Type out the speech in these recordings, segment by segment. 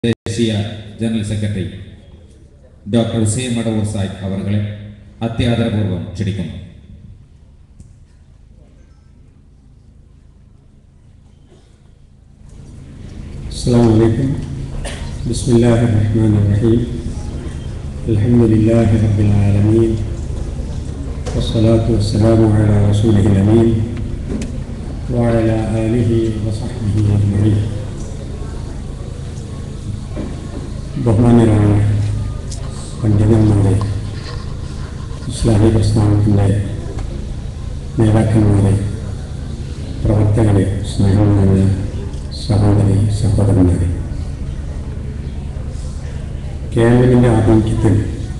ദേശീയ general secretary doctor Hussain Madavoor Sahib അവരുടെ അത്യാദരപൂർവ്വം ക്ഷണിക്കുന്നു السلام عليكم بسم الله الرحمن الرحيم الحمد لله رب العالمين والصلاة والسلام على رسوله الأمين وعلى آله وصحبه أجمعين ബഹുമാന്യരായ പണ്ഡിതന്മാരെ ഇസ്ലാമി പ്രസ്ഥാനത്തിൻ്റെ നേതാക്കന്മാരെ പ്രവർത്തകരെ സ്നേഹം നിറഞ്ഞ സഹോദരി സഹോദരന്മാരെ കേരളത്തിൻ്റെ ആഭിമുഖ്യത്തിൽ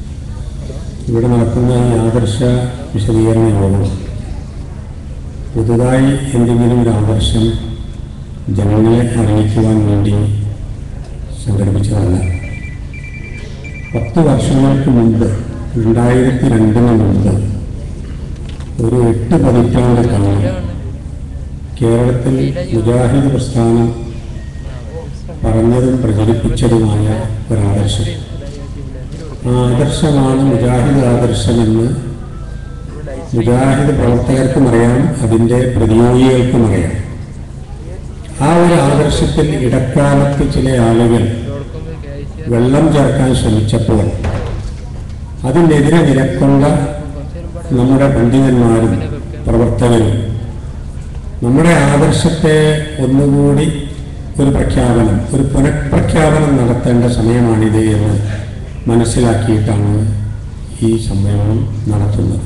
ഇവിടെ നടക്കുന്ന ഈ ആദർശ വിശദീകരണ യോഗം പുതുതായി എന്തെങ്കിലും ഒരു ആദർശം ജനങ്ങളെ അറിയിക്കുവാൻ വേണ്ടി സംഘടിപ്പിച്ചതല്ല പത്ത് വർഷങ്ങൾക്ക് മുമ്പ് രണ്ടായിരത്തി രണ്ടിന് മുമ്പ് ഒരു എട്ട് പതിറ്റാണ്ട് കാലം കേരളത്തിൽ മുജാഹിദ് പ്രസ്ഥാനം പറഞ്ഞതും പ്രചരിപ്പിച്ചതുമായ ഒരാദർശം ആ ആദർശമാണ് മുജാഹിദ് ആദർശമെന്ന് മുജാഹിദ് പ്രവർത്തകർക്കും അറിയാം അതിൻ്റെ പ്രതിയോഗികൾക്കും അറിയാം ആ ഒരു ആദർശത്തിൽ ഇടക്കാലത്ത് ചില ആളുകൾ വെള്ളം ചേർക്കാൻ ശ്രമിച്ചപ്പോൾ അതിനെതിരെ നിരക്കൊണ്ട നമ്മുടെ പണ്ഡിതന്മാരും പ്രവർത്തകരും നമ്മുടെ ആദർശത്തെ ഒന്നുകൂടി ഒരു പ്രഖ്യാപനം ഒരു പുനഃപ്രഖ്യാപനം നടത്തേണ്ട സമയമാണിത് എന്ന് മനസ്സിലാക്കിയിട്ടാണ് ഈ സമ്മേളനം നടത്തുന്നത്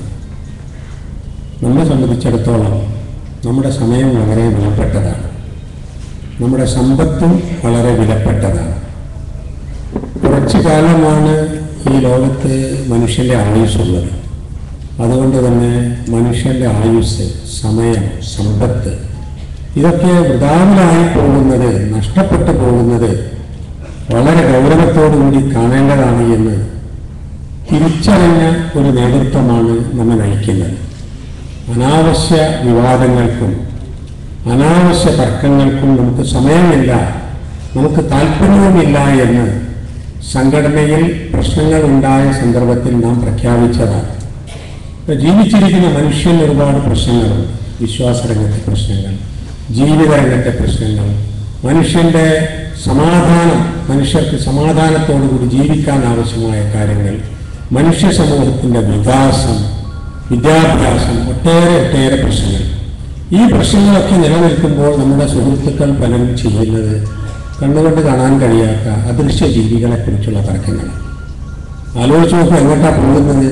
നമ്മെ സംബന്ധിച്ചിടത്തോളം നമ്മുടെ സമയം വളരെ വിലപ്പെട്ടതാണ് നമ്മുടെ സമ്പത്തും വളരെ വിലപ്പെട്ടതാണ് കുറച്ചു കാലമാണ് ഈ ലോകത്ത് മനുഷ്യൻ്റെ ആയുസ്സുള്ളത് അതുകൊണ്ട് തന്നെ മനുഷ്യൻ്റെ ആയുസ് സമയം സമ്പത്ത് ഇതൊക്കെ വൃതാവിലായി പോകുന്നത് നഷ്ടപ്പെട്ടു പോകുന്നത് വളരെ ഗൗരവത്തോടുകൂടി കാണേണ്ടതാണ് എന്ന് തിരിച്ചറിഞ്ഞ ഒരു നേതൃത്വമാണ് നമ്മെ നയിക്കുന്നത് അനാവശ്യ വിവാദങ്ങൾക്കും അനാവശ്യ തർക്കങ്ങൾക്കും നമുക്ക് സമയമില്ല നമുക്ക് താല്പര്യവുമില്ല എന്ന് സംഘടനയിൽ പ്രശ്നങ്ങൾ ഉണ്ടായ സന്ദർഭത്തിൽ നാം പ്രഖ്യാപിച്ചതാണ് ഇപ്പൊ ജീവിച്ചിരിക്കുന്ന മനുഷ്യന് ഒരുപാട് പ്രശ്നങ്ങളുണ്ട് വിശ്വാസരംഗത്തെ പ്രശ്നങ്ങൾ ജീവിത രംഗത്തെ പ്രശ്നങ്ങൾ മനുഷ്യന്റെ സമാധാനം മനുഷ്യർക്ക് സമാധാനത്തോടുകൂടി ജീവിക്കാൻ ആവശ്യമായ കാര്യങ്ങൾ മനുഷ്യ സമൂഹത്തിന്റെ വികാസം വിദ്യാഭ്യാസം ഒട്ടേറെ ഒട്ടേറെ പ്രശ്നങ്ങൾ ഈ പ്രശ്നങ്ങളൊക്കെ നിലനിൽക്കുമ്പോൾ നമ്മുടെ സുഹൃത്തുക്കൾ പലരും ചെയ്യുന്നത് കണ്ണുകൊണ്ട് കാണാൻ കഴിയാത്ത അദൃശ്യ ജീവികളെ കുറിച്ചുള്ള തർക്കങ്ങൾ ആലോചിച്ച് നോക്കുക എങ്ങോട്ടാ പോകുന്നത്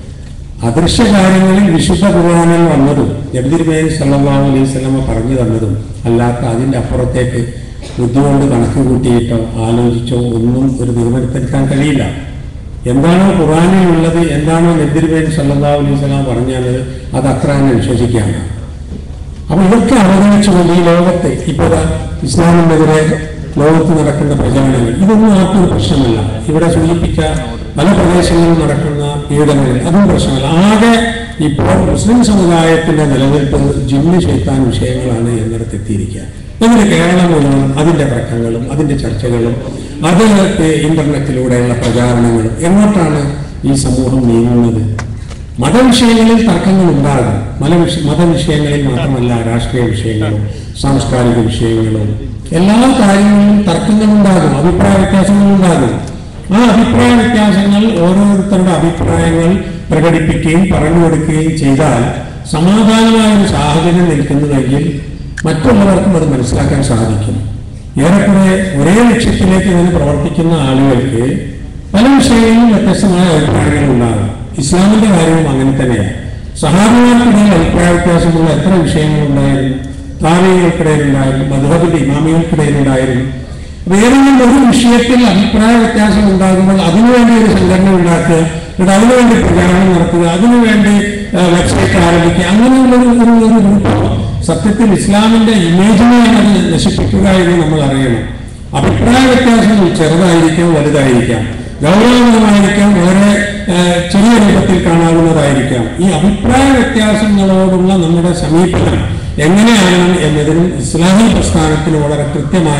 അദൃശ്യ കാര്യങ്ങളിൽ വിശുദ്ധ ഖുർആാനിൽ വന്നതും നബിതിരുമേനി സല്ലല്ലാഹു അലൈഹി സ്വലമ പറഞ്ഞു തന്നതും അല്ലാത്ത അതിൻ്റെ അപ്പുറത്തേക്ക് ബുദ്ധി കൊണ്ട് കണക്ക് കൂട്ടിയിട്ടോ ആലോചിച്ചോ ഒന്നും ഒരു തീരുമാനത്തിലെടുക്കാൻ കഴിയില്ല എന്താണോ ഖുർആാനിൽ ഉള്ളത് എന്താണോ നബിതിരുമേനി സല്ലല്ലാഹു അലൈഹി സ്വലാം പറഞ്ഞത് അത് അത്ര തന്നെ വിശ്വസിക്കാനാണ് അപ്പൊ ഇതൊക്കെ അവഗണിച്ചുകൊണ്ട് ഈ ലോകത്ത് ഇപ്പോൾ ഇസ്ലാമിനെതിരെ ലോകത്ത് നടക്കുന്ന പ്രചരണങ്ങൾ ഇതൊന്നും ആർക്കും പ്രശ്നമല്ല ഇവിടെ സൂചിപ്പിച്ച പല പ്രദേശങ്ങളിലും നടക്കുന്ന പീഡനങ്ങൾ അതും പ്രശ്നമല്ല ആകെ ഇപ്പോൾ മുസ്ലിം സമുദായത്തിന്റെ നിലനിൽപ്പ് ജിമ്മി ചെയ്ത്താൻ വിഷയങ്ങളാണ് എന്നിടത്ത് എത്തിയിരിക്കുക എന്നിട്ട് കേരളം മുഴുവൻ അതിന്റെ തർക്കങ്ങളും അതിന്റെ ചർച്ചകളും അത് ഇന്റർനെറ്റിലൂടെയുള്ള പ്രചാരണങ്ങളും എങ്ങോട്ടാണ് ഈ സമൂഹം നീങ്ങുന്നത് മതവിഷയങ്ങളിൽ തർക്കങ്ങൾ ഉണ്ടാകും മല വിഷ മതവിഷയങ്ങളിൽ മാത്രമല്ല രാഷ്ട്രീയ വിഷയങ്ങളും സാംസ്കാരിക വിഷയങ്ങളും എല്ലാ കാര്യങ്ങളിലും തർക്കങ്ങളുണ്ടാകും അഭിപ്രായ വ്യത്യാസങ്ങളുണ്ടാകും ആ അഭിപ്രായ വ്യത്യാസങ്ങൾ ഓരോരുത്തരുടെ അഭിപ്രായങ്ങൾ പ്രകടിപ്പിക്കുകയും പറഞ്ഞു കൊടുക്കുകയും ചെയ്താൽ സമാധാനമായ ഒരു സാഹചര്യം നിൽക്കുന്നുവെങ്കിൽ മറ്റുള്ളവർക്കും അത് മനസ്സിലാക്കാൻ സാധിക്കും ഏറെക്കുറെ ഒരേ ലക്ഷ്യത്തിലേക്ക് നിന്ന് പ്രവർത്തിക്കുന്ന ആളുകൾക്ക് പല വിഷയങ്ങളിലും വ്യത്യസ്തമായ അഭിപ്രായങ്ങൾ ഉണ്ടാകും ഇസ്ലാമിന്റെ കാര്യവും അങ്ങനെ തന്നെയാണ് സഹാബികൾക്കിടയിൽ അഭിപ്രായ വ്യത്യാസമുള്ള എത്ര വിഷയങ്ങളുണ്ടായിരുന്നു താമികൾക്കിടയിലുണ്ടായിരുന്നു മധുഹബിന്റെ ഇമാമികൾക്കിടയിലുണ്ടായിരുന്നു അപ്പൊ ഏതെങ്കിലും ഒരു വിഷയത്തിൽ അഭിപ്രായ വ്യത്യാസം ഉണ്ടാകുമ്പോൾ അതിനുവേണ്ടി ഒരു സംഘടന ഉണ്ടാക്കുക എന്നിട്ട് അതിനുവേണ്ടി പ്രചാരണം നടത്തുക അതിനുവേണ്ടി വെബ്സൈറ്റ് ആരംഭിക്കുക അങ്ങനെയുള്ള ഒരു ഒരു ഒരു ഗ്രൂപ്പ് സത്യത്തിൽ ഇസ്ലാമിന്റെ ഇമേജിനെയാണ് അത് നശിപ്പിക്കുക എന്ന് നമ്മൾ അറിയണം അഭിപ്രായ വ്യത്യാസങ്ങൾ ചെറുതായിരിക്കാം വലുതായിരിക്കാം ഗൗരവമായിരിക്കാം വളരെ ചെറിയ രൂപത്തിൽ കാണാവുന്നതായിരിക്കാം ഈ അഭിപ്രായ വ്യത്യാസങ്ങളോടുള്ള നമ്മുടെ സമീപനം എങ്ങനെയാണ് എന്നതിനും ഇസ്ലാമി പ്രസ്ഥാനത്തിന് വളരെ കൃത്യമായ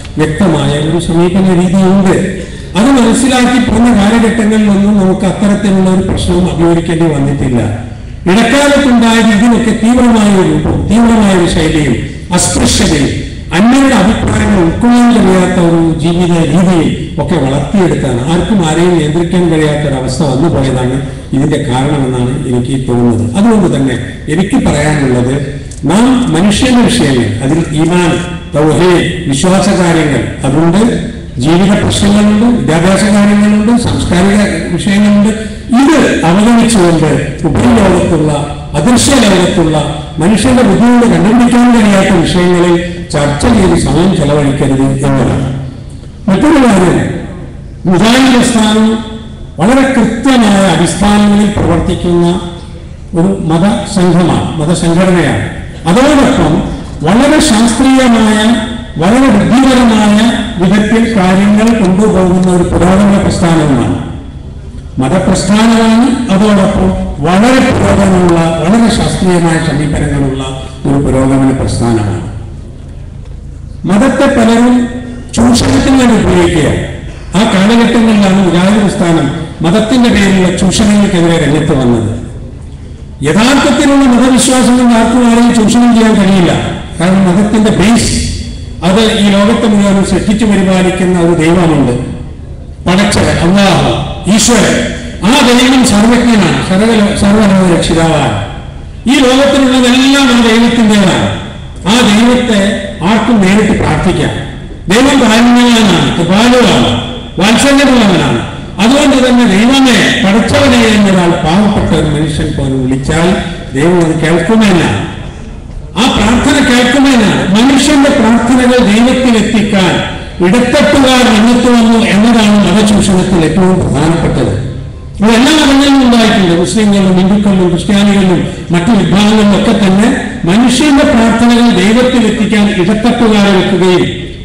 വ്യക്തമായ ഒരു സമീപന രീതിയുണ്ട് അത് മനസ്സിലാക്കി പോകുന്ന കാലഘട്ടങ്ങളിലൊന്നും നമുക്ക് അത്തരത്തിലുള്ള ഒരു പ്രശ്നവും അഭിമുഖിക്കേണ്ടി വന്നിട്ടില്ല ഇടക്കാലത്തുണ്ടായത് ഇതിനൊക്കെ തീവ്രമായ ഒരു രൂപവും തീവ്രമായ ഒരു ശൈലിയും അസ്പൃശ്യതയും അന്യരുടെ അഭിപ്രായങ്ങൾ ഉൾക്കൊള്ളാൻ കഴിയാത്ത ഒരു ജീവിത രീതിയും ഒക്കെ വളർത്തിയെടുത്താണ് ആർക്കും ആരെയും നിയന്ത്രിക്കാൻ കഴിയാത്ത ഒരു അവസ്ഥ വന്നു പോയതാണ് ഇതിന്റെ കാരണമെന്നാണ് എനിക്ക് തോന്നുന്നത് അതുകൊണ്ട് തന്നെ എനിക്ക് പറയാനുള്ളത് നാം മനുഷ്യന്റെ വിഷയങ്ങൾ അതിൽ ഈമാൻ തൗഹീദ് വിശ്വാസ കാര്യങ്ങൾ അതുകൊണ്ട് ജീവിത പ്രശ്നങ്ങളുണ്ട് വിദ്യാഭ്യാസ കാര്യങ്ങളുണ്ട് സാംസ്കാരിക വിഷയങ്ങളുണ്ട് ഇത് അവഗണിച്ചുകൊണ്ട് ഉപരിലോകത്തുള്ള അദൃശ്യ ലോകത്തുള്ള മനുഷ്യന്റെ ബുദ്ധിയോട് കണ്ടുപിടിക്കാൻ കഴിയാത്ത വിഷയങ്ങളിൽ ചർച്ച ചെയ്ത് സമയം ചെലവഴിക്കരുത് എന്നതാണ് മറ്റൊരു കാര്യം മുജാഹിദ് പ്രസ്ഥാനം വളരെ കൃത്യമായ അടിസ്ഥാനങ്ങളിൽ പ്രവർത്തിക്കുന്ന ഒരു മതസംഘമാണ് മതസംഘടനയാണ് അതോടൊപ്പം വളരെ ശാസ്ത്രീയമായ വളരെ ബുദ്ധിപരമായ വിധത്തിൽ കാര്യങ്ങൾ കൊണ്ടുപോകുന്ന ഒരു പുരോഗമന പ്രസ്ഥാനവുമാണ് മതപ്രസ്ഥാനമാണ് അതോടൊപ്പം വളരെ പുരോഗമനമുള്ള വളരെ ശാസ്ത്രീയമായ സമീപനങ്ങളുള്ള ഒരു പുരോഗമന പ്രസ്ഥാനമാണ് മതത്തെ പലരും ചൂഷണത്തിന് വേണ്ടി ഉപയോഗിക്കുകയാണ് ആ കാലഘട്ടങ്ങളിലാണ് മുജാഹിദ് പ്രസ്ഥാനം മതത്തിന്റെ പേരിലുള്ള ചൂഷണങ്ങൾക്കെതിരെ രംഗത്ത് വന്നത് യഥാർത്ഥത്തിലുള്ള മതവിശ്വാസങ്ങൾ ആർക്കും ആരെയും ചൂഷണം ചെയ്യാൻ കഴിയില്ല കാരണം മതത്തിന്റെ ബേസ് അത് ഈ ലോകത്തെ മുഴുവൻ സൃഷ്ടിച്ചു പരിപാലിക്കുന്ന ഒരു ദൈവമുണ്ട് പടച്ചവൻ അള്ളാഹു ഈശ്വരൻ ആ ദൈവം സർവജ്ഞനാണ് സർവ സർവലോക രക്ഷിതാവാണ് ഈ ലോകത്തിലുള്ളതെല്ലാം ആ ദൈവത്തിൻ്റെതാണ് ആ ദൈവത്തെ ആർക്കും നേരിട്ട് പ്രാർത്ഥിക്കാം ദൈവം കാരുണ്യവാനാണ് കൃപാലുവാണ് വാത്സല്യമുള്ളവനാണ് അതുകൊണ്ട് തന്നെ ദൈവമേ പഠിച്ചവനെ എന്നൊരാൾ പാവപ്പെട്ട ഒരു മനുഷ്യൻ പോലും വിളിച്ചാൽ ദൈവം അത് കേൾക്കുമെന്നാണ് ആ പ്രാർത്ഥന കേൾക്കുമെന്നാണ് മനുഷ്യന്റെ പ്രാർത്ഥനകൾ ദൈവത്തിൽ എത്തിക്കാൻ ഇടത്തട്ടുകാർ രംഗത്ത് വന്നു എന്നതാണ് മതചൂഷണത്തിൽ ഏറ്റവും പ്രധാനപ്പെട്ടത് ഇത് എല്ലാ മതങ്ങളിലും ഉണ്ടായിട്ടുണ്ട് മുസ്ലിങ്ങളിലും ഹിന്ദുക്കളിലും ക്രിസ്ത്യാനികളിലും മറ്റു വിഭാഗങ്ങളിലും ഒക്കെ തന്നെ മനുഷ്യന്റെ പ്രാർത്ഥനകൾ ദൈവത്തിൽ എത്തിക്കാൻ ഇടത്തട്ടുകാരെ വെക്കുകയും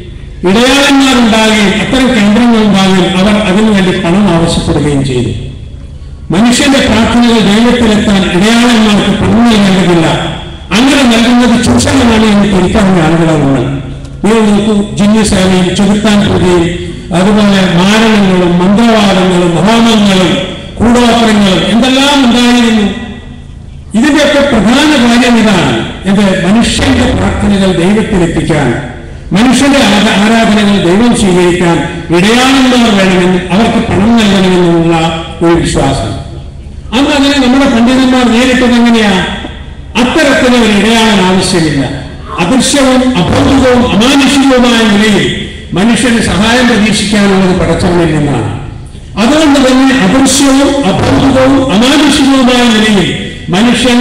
ഇടയാളന്മാരുണ്ടാകുകയും അത്തരം കേന്ദ്രങ്ങൾ ഉണ്ടാകുകയും അവർ അതിനുവേണ്ടി പണം ആവശ്യപ്പെടുകയും ചെയ്തു മനുഷ്യന്റെ പ്രാർത്ഥനകൾ ദൈവത്തിലെത്താൻ ഇടയാളന്മാർക്ക് പണം നൽകേണ്ടതില്ല അങ്ങനെ നൽകുന്നത് ചൂഷണമാണ് എന്ന് തിരിച്ചറിഞ്ഞ ആളുകളാണ് നിങ്ങൾ നോക്കൂ ജിന്നു സേനയും ചെകുത്താൻ പൂജയും അതുപോലെ മാരണങ്ങളും മന്ത്രവാദങ്ങളും ഹോമങ്ങളും കൂടോത്രങ്ങളും എന്തെല്ലാം ഉണ്ടായിരുന്നു ഇതിന്റെയൊക്കെ പ്രധാന കാര്യം ഇതാണ് എന്ത് മനുഷ്യന്റെ പ്രാർത്ഥനകൾ ദൈവത്തിലെത്തിക്കാൻ മനുഷ്യന്റെ ആരാ- ആരാധനകൾ ദൈവം സ്വീകരിക്കാൻ ഇടയാളന്മാർ വേണമെന്നും അവർക്ക് പണം നൽകണമെന്നുള്ള ഒരു വിശ്വാസം അന്ന് അങ്ങനെ നമ്മുടെ പണ്ഡിതന്മാർ നേരിട്ടത് എങ്ങനെയാ അത്തരത്തിന് ഒരു ഇടയാളൻ ആവശ്യമില്ല അദൃശ്യവും അഭൗതികവും അമാനുഷികവുമായ നിലയിൽ മനുഷ്യന് സഹായം പ്രതീക്ഷിക്കാനുള്ളത് പടച്ചവനിൽ നിന്നാണ് അതുകൊണ്ട് തന്നെ അദൃശ്യവും അഭൗതികവും അമാനുഷികവുമായ നിലയിൽ മനുഷ്യൻ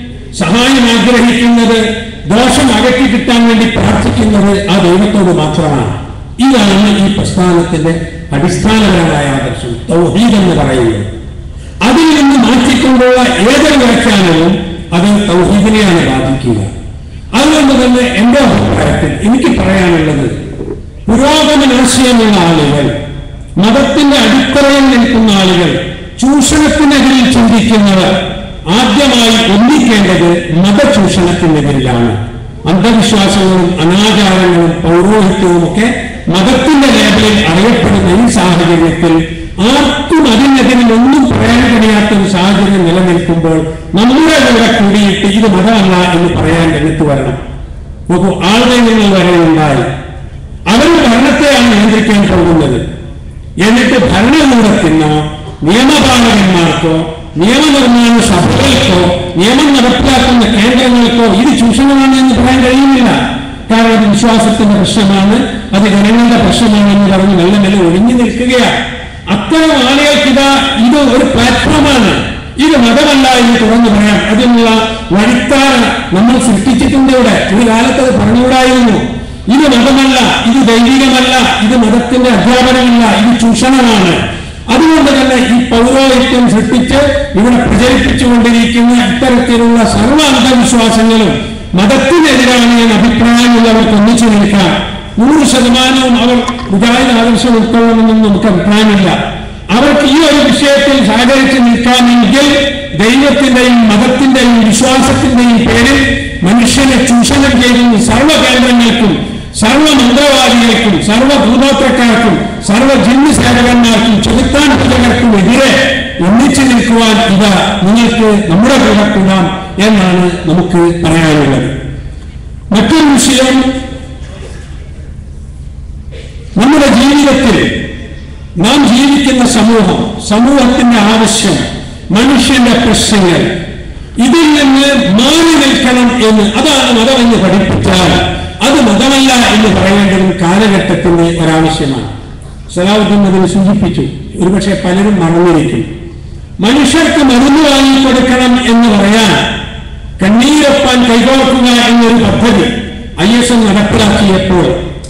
സഹായം ആഗ്രഹിക്കുന്നത് ദോഷം അകറ്റി കിട്ടാൻ വേണ്ടി പ്രാർത്ഥിക്കുന്നത് ആ ദൈവത്തോട് മാത്രമാണ് ഇതാണ് ഈ പ്രസ്ഥാനത്തിന്റെ അടിസ്ഥാനപരമായ ആദർശം തൗഹീദ് എന്ന് പറയുന്നത് അതിൽ നിന്ന് മാറ്റിക്കൊണ്ടുള്ള ഏതൊരു വ്യാഖ്യാനവും അത് തൗഹീദിനെയാണ് ബാധിക്കുക അതുകൊണ്ട് തന്നെ എന്റെ അഭിപ്രായത്തിൽ എനിക്ക് പറയാനുള്ളത് പുരോഗമനാശയമുള്ള ആളുകൾ മതത്തിന്റെ അടിത്തറയിൽ നിൽക്കുന്ന ആളുകൾ ചൂഷണത്തിനെതിരിൽ ചിന്തിക്കുന്നവർ ആദ്യമായി ഒന്നിക്കേണ്ടത് മതചൂഷണത്തിനെതിരിലാണ് അന്ധവിശ്വാസങ്ങളും അനാചാരങ്ങളും പൗരോഹിത്യവും ഒക്കെ മതത്തിന്റെ ലേബലിൽ അറിയപ്പെടുന്ന ഈ സാഹചര്യത്തിൽ ആർക്കും അതിനെതിരിൽ ഒന്നും പറയാൻ കഴിയാത്ത ഒരു സാഹചര്യം നിലനിൽക്കുമ്പോൾ നമ്മുടെ കൂടെ കൂടിയിട്ട് ഇത് മതമല്ല എന്ന് പറയാൻ രംഗത്ത് വരണം നോക്കൂ ആൾദൈവങ്ങൾ വരെ ഉണ്ടായി അവരുടെ ഭരണത്തെയാണ് നിയന്ത്രിക്കാൻ പോകുന്നത് എന്നിട്ട് ഭരണകൂടത്തിനോ നിയമപാലകന്മാർക്കോ നിയമനിർമ്മാണ സഭകൾക്കോ നിയമം നടപ്പിലാക്കുന്ന കേന്ദ്രങ്ങൾക്കോ ഇത് ചൂഷണമാണ് എന്ന് പറയാൻ കഴിയുന്നില്ല കാരണം അത് വിശ്വാസത്തിന്റെ പ്രശ്നമാണ് അത് ജനങ്ങളുടെ പ്രശ്നമാണ് എന്ന് പറഞ്ഞ് മെല്ലെ മെല്ലെ ഒഴിഞ്ഞു നിൽക്കുകയാണ് അത്തരം ആളുകൾക്കിതാ ഇത് ഒരു പ്ലാറ്റ്ഫോമാണ് ഇത് മതമല്ല എന്ന് തുറന്നു പറയാം അതിനുള്ള വഴിത്താറ നമ്മൾ സൃഷ്ടിച്ചിട്ടുണ്ട് ഇവിടെ ഒരു കാലത്ത് അത് പറഞ്ഞുകൂടായിരുന്നു ഇത് മതമല്ല ഇത് ദൈവികമല്ല ഇത് മതത്തിന്റെ അധ്യാപനമല്ല ഇത് ചൂഷണമാണ് അതുകൊണ്ട് തന്നെ ഈ പൗരോഹിത്യം സൃഷ്ടിച്ച് ഇവിടെ പ്രചരിപ്പിച്ചുകൊണ്ടിരിക്കുന്ന ഇത്തരത്തിലുള്ള സർവ്വ അന്ധവിശ്വാസങ്ങളും മതത്തിനെതിരാണ് എന്ന് അഭിപ്രായമുള്ളവർക്ക് ഒന്നിച്ചു നിൽക്കാം നൂറ് ശതമാനവും അവർ മുജാഹിദ് ആദർശം ഉൾക്കൊള്ളണമെന്നും നമുക്ക് അഭിപ്രായമില്ല അവർക്ക് ഈ ഒരു വിഷയത്തിൽ സഹകരിച്ച് നിൽക്കാമെങ്കിൽ ദൈവത്തിന്റെയും മതത്തിന്റെയും വിശ്വാസത്തിന്റെയും പേരിൽ മനുഷ്യനെ ചൂഷണം ചെയ്യുന്ന സർവ്വ കേന്ദ്രങ്ങൾക്കും സർവ മന്ത്രവാദികൾക്കും സർവ ഭൂതോത്രക്കാർക്കും സർവ ജിന്ന് സേവകന്മാർക്കും ചെലുത്താൻ പൂജകർക്കും എതിരെ ഒന്നിച്ചു നിൽക്കുവാൻ ഇതാ നിങ്ങൾക്ക് നമ്മുടെ കൂടെ കൂടാം എന്നാണ് നമുക്ക് പറയാനുള്ളത് മറ്റൊരു വിഷയം നമ്മുടെ ജീവിതത്തിൽ നാം ജീവിക്കുന്ന സമൂഹം സമൂഹത്തിന്റെ ആവശ്യം മനുഷ്യന്റെ പ്രശ്നങ്ങൾ ഇതിൽ നിന്ന് മാറി നിൽക്കണം എന്ന് അതാണ് മതമെന്ന് പഠിപ്പിച്ചാൽ അത് മതമല്ല എന്ന് പറയേണ്ടതും കാലഘട്ടത്തിന്റെ ഒരാവശ്യമാണ് സലാഹുദ്ദീൻ അതിന് സൂചിപ്പിച്ചു ഒരുപക്ഷെ പലരും മറന്നിരിക്കും മനുഷ്യർക്ക് മരുന്ന് വാങ്ങിക്കൊടുക്കണം എന്ന് പറയാൻ കണ്ണീരൊപ്പാൻ കൈകോർക്കുക എന്നൊരു പദ്ധതി ഐ എസ് എം നടപ്പിലാക്കിയപ്പോൾ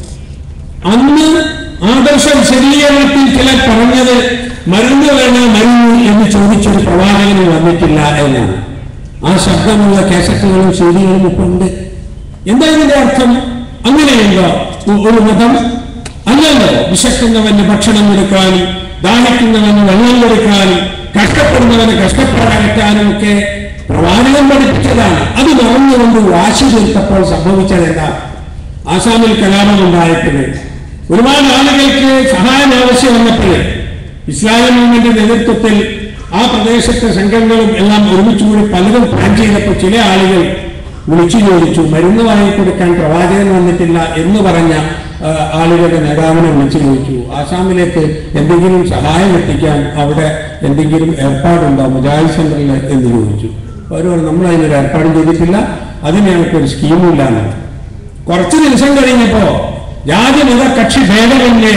അന്ന് ആദർശ വിശദീകരണത്തിൽ ചിലർ പറഞ്ഞത് മരുന്ന് വേണോ മരുന്ന് എന്ന് ചോദിച്ചൊരു പ്രവാചകന് വന്നിട്ടില്ല എന്നാണ് ആ ശബ്ദമുള്ള കേസറ്റുകളും ശരികളും ഇപ്പൊ ഉണ്ട് എന്താ ഇതിന്റെ അർത്ഥം അങ്ങനെയുണ്ടോ ഒ- ഒരു മതം അല്ലല്ലോ വിശക്കുന്നവന് ഭക്ഷണം കൊടുക്കാനും ദാഹിക്കുന്നവന് വെള്ളം കൊടുക്കാനും കഷ്ടപ്പെടുന്നവന് കഷ്ടപ്പെടാനും ഒക്കെ പ്രവാചകൻ പഠിപ്പിച്ചതാണ് അത് മറന്നുകൊണ്ട് വാശി തീർത്തപ്പോൾ സംഭവിച്ചത് എന്താ ആസാമിൽ കലാപമുണ്ടായപ്പോൾ ഒരുപാട് ആളുകൾക്ക് സഹായം ആവശ്യം വന്നപ്പോൾ ഇസ്ലാമിക് മൂവ്മെന്റ് നേതൃത്വത്തിൽ ആ പ്രദേശത്തെ സംഘങ്ങളും എല്ലാം ഒരുമിച്ച് കൂടി പലതും പ്ലാൻ ചെയ്തപ്പോൾ ചില ആളുകൾ വിളിച്ചു ചോദിച്ചു മരുന്ന് വാങ്ങിക്കൊടുക്കാൻ പ്രവാചകൻ വന്നിട്ടില്ല എന്ന് പറഞ്ഞ ആ, ആളുകളുടെ നേതാവിനെ വിളിച്ചു ചോദിച്ചു ആസാമിലേക്ക് എന്തെങ്കിലും സഹായം എത്തിക്കാൻ അവിടെ എന്തെങ്കിലും ഏർപ്പാടുണ്ടോ മുജാഹിദ് സെന്ററിൽ എന്ന് ചോദിച്ചു അവർ പറഞ്ഞു നമ്മൾ അതിനൊരു ഏർപ്പാടും ചെയ്തിട്ടില്ല അതിന് ഞങ്ങൾക്കൊരു സ്കീമും ഇല്ലാന്ന് കുറച്ചു ദിവസം കഴിഞ്ഞപ്പോ ജാതി മത കക്ഷി ഭേദമന്യേ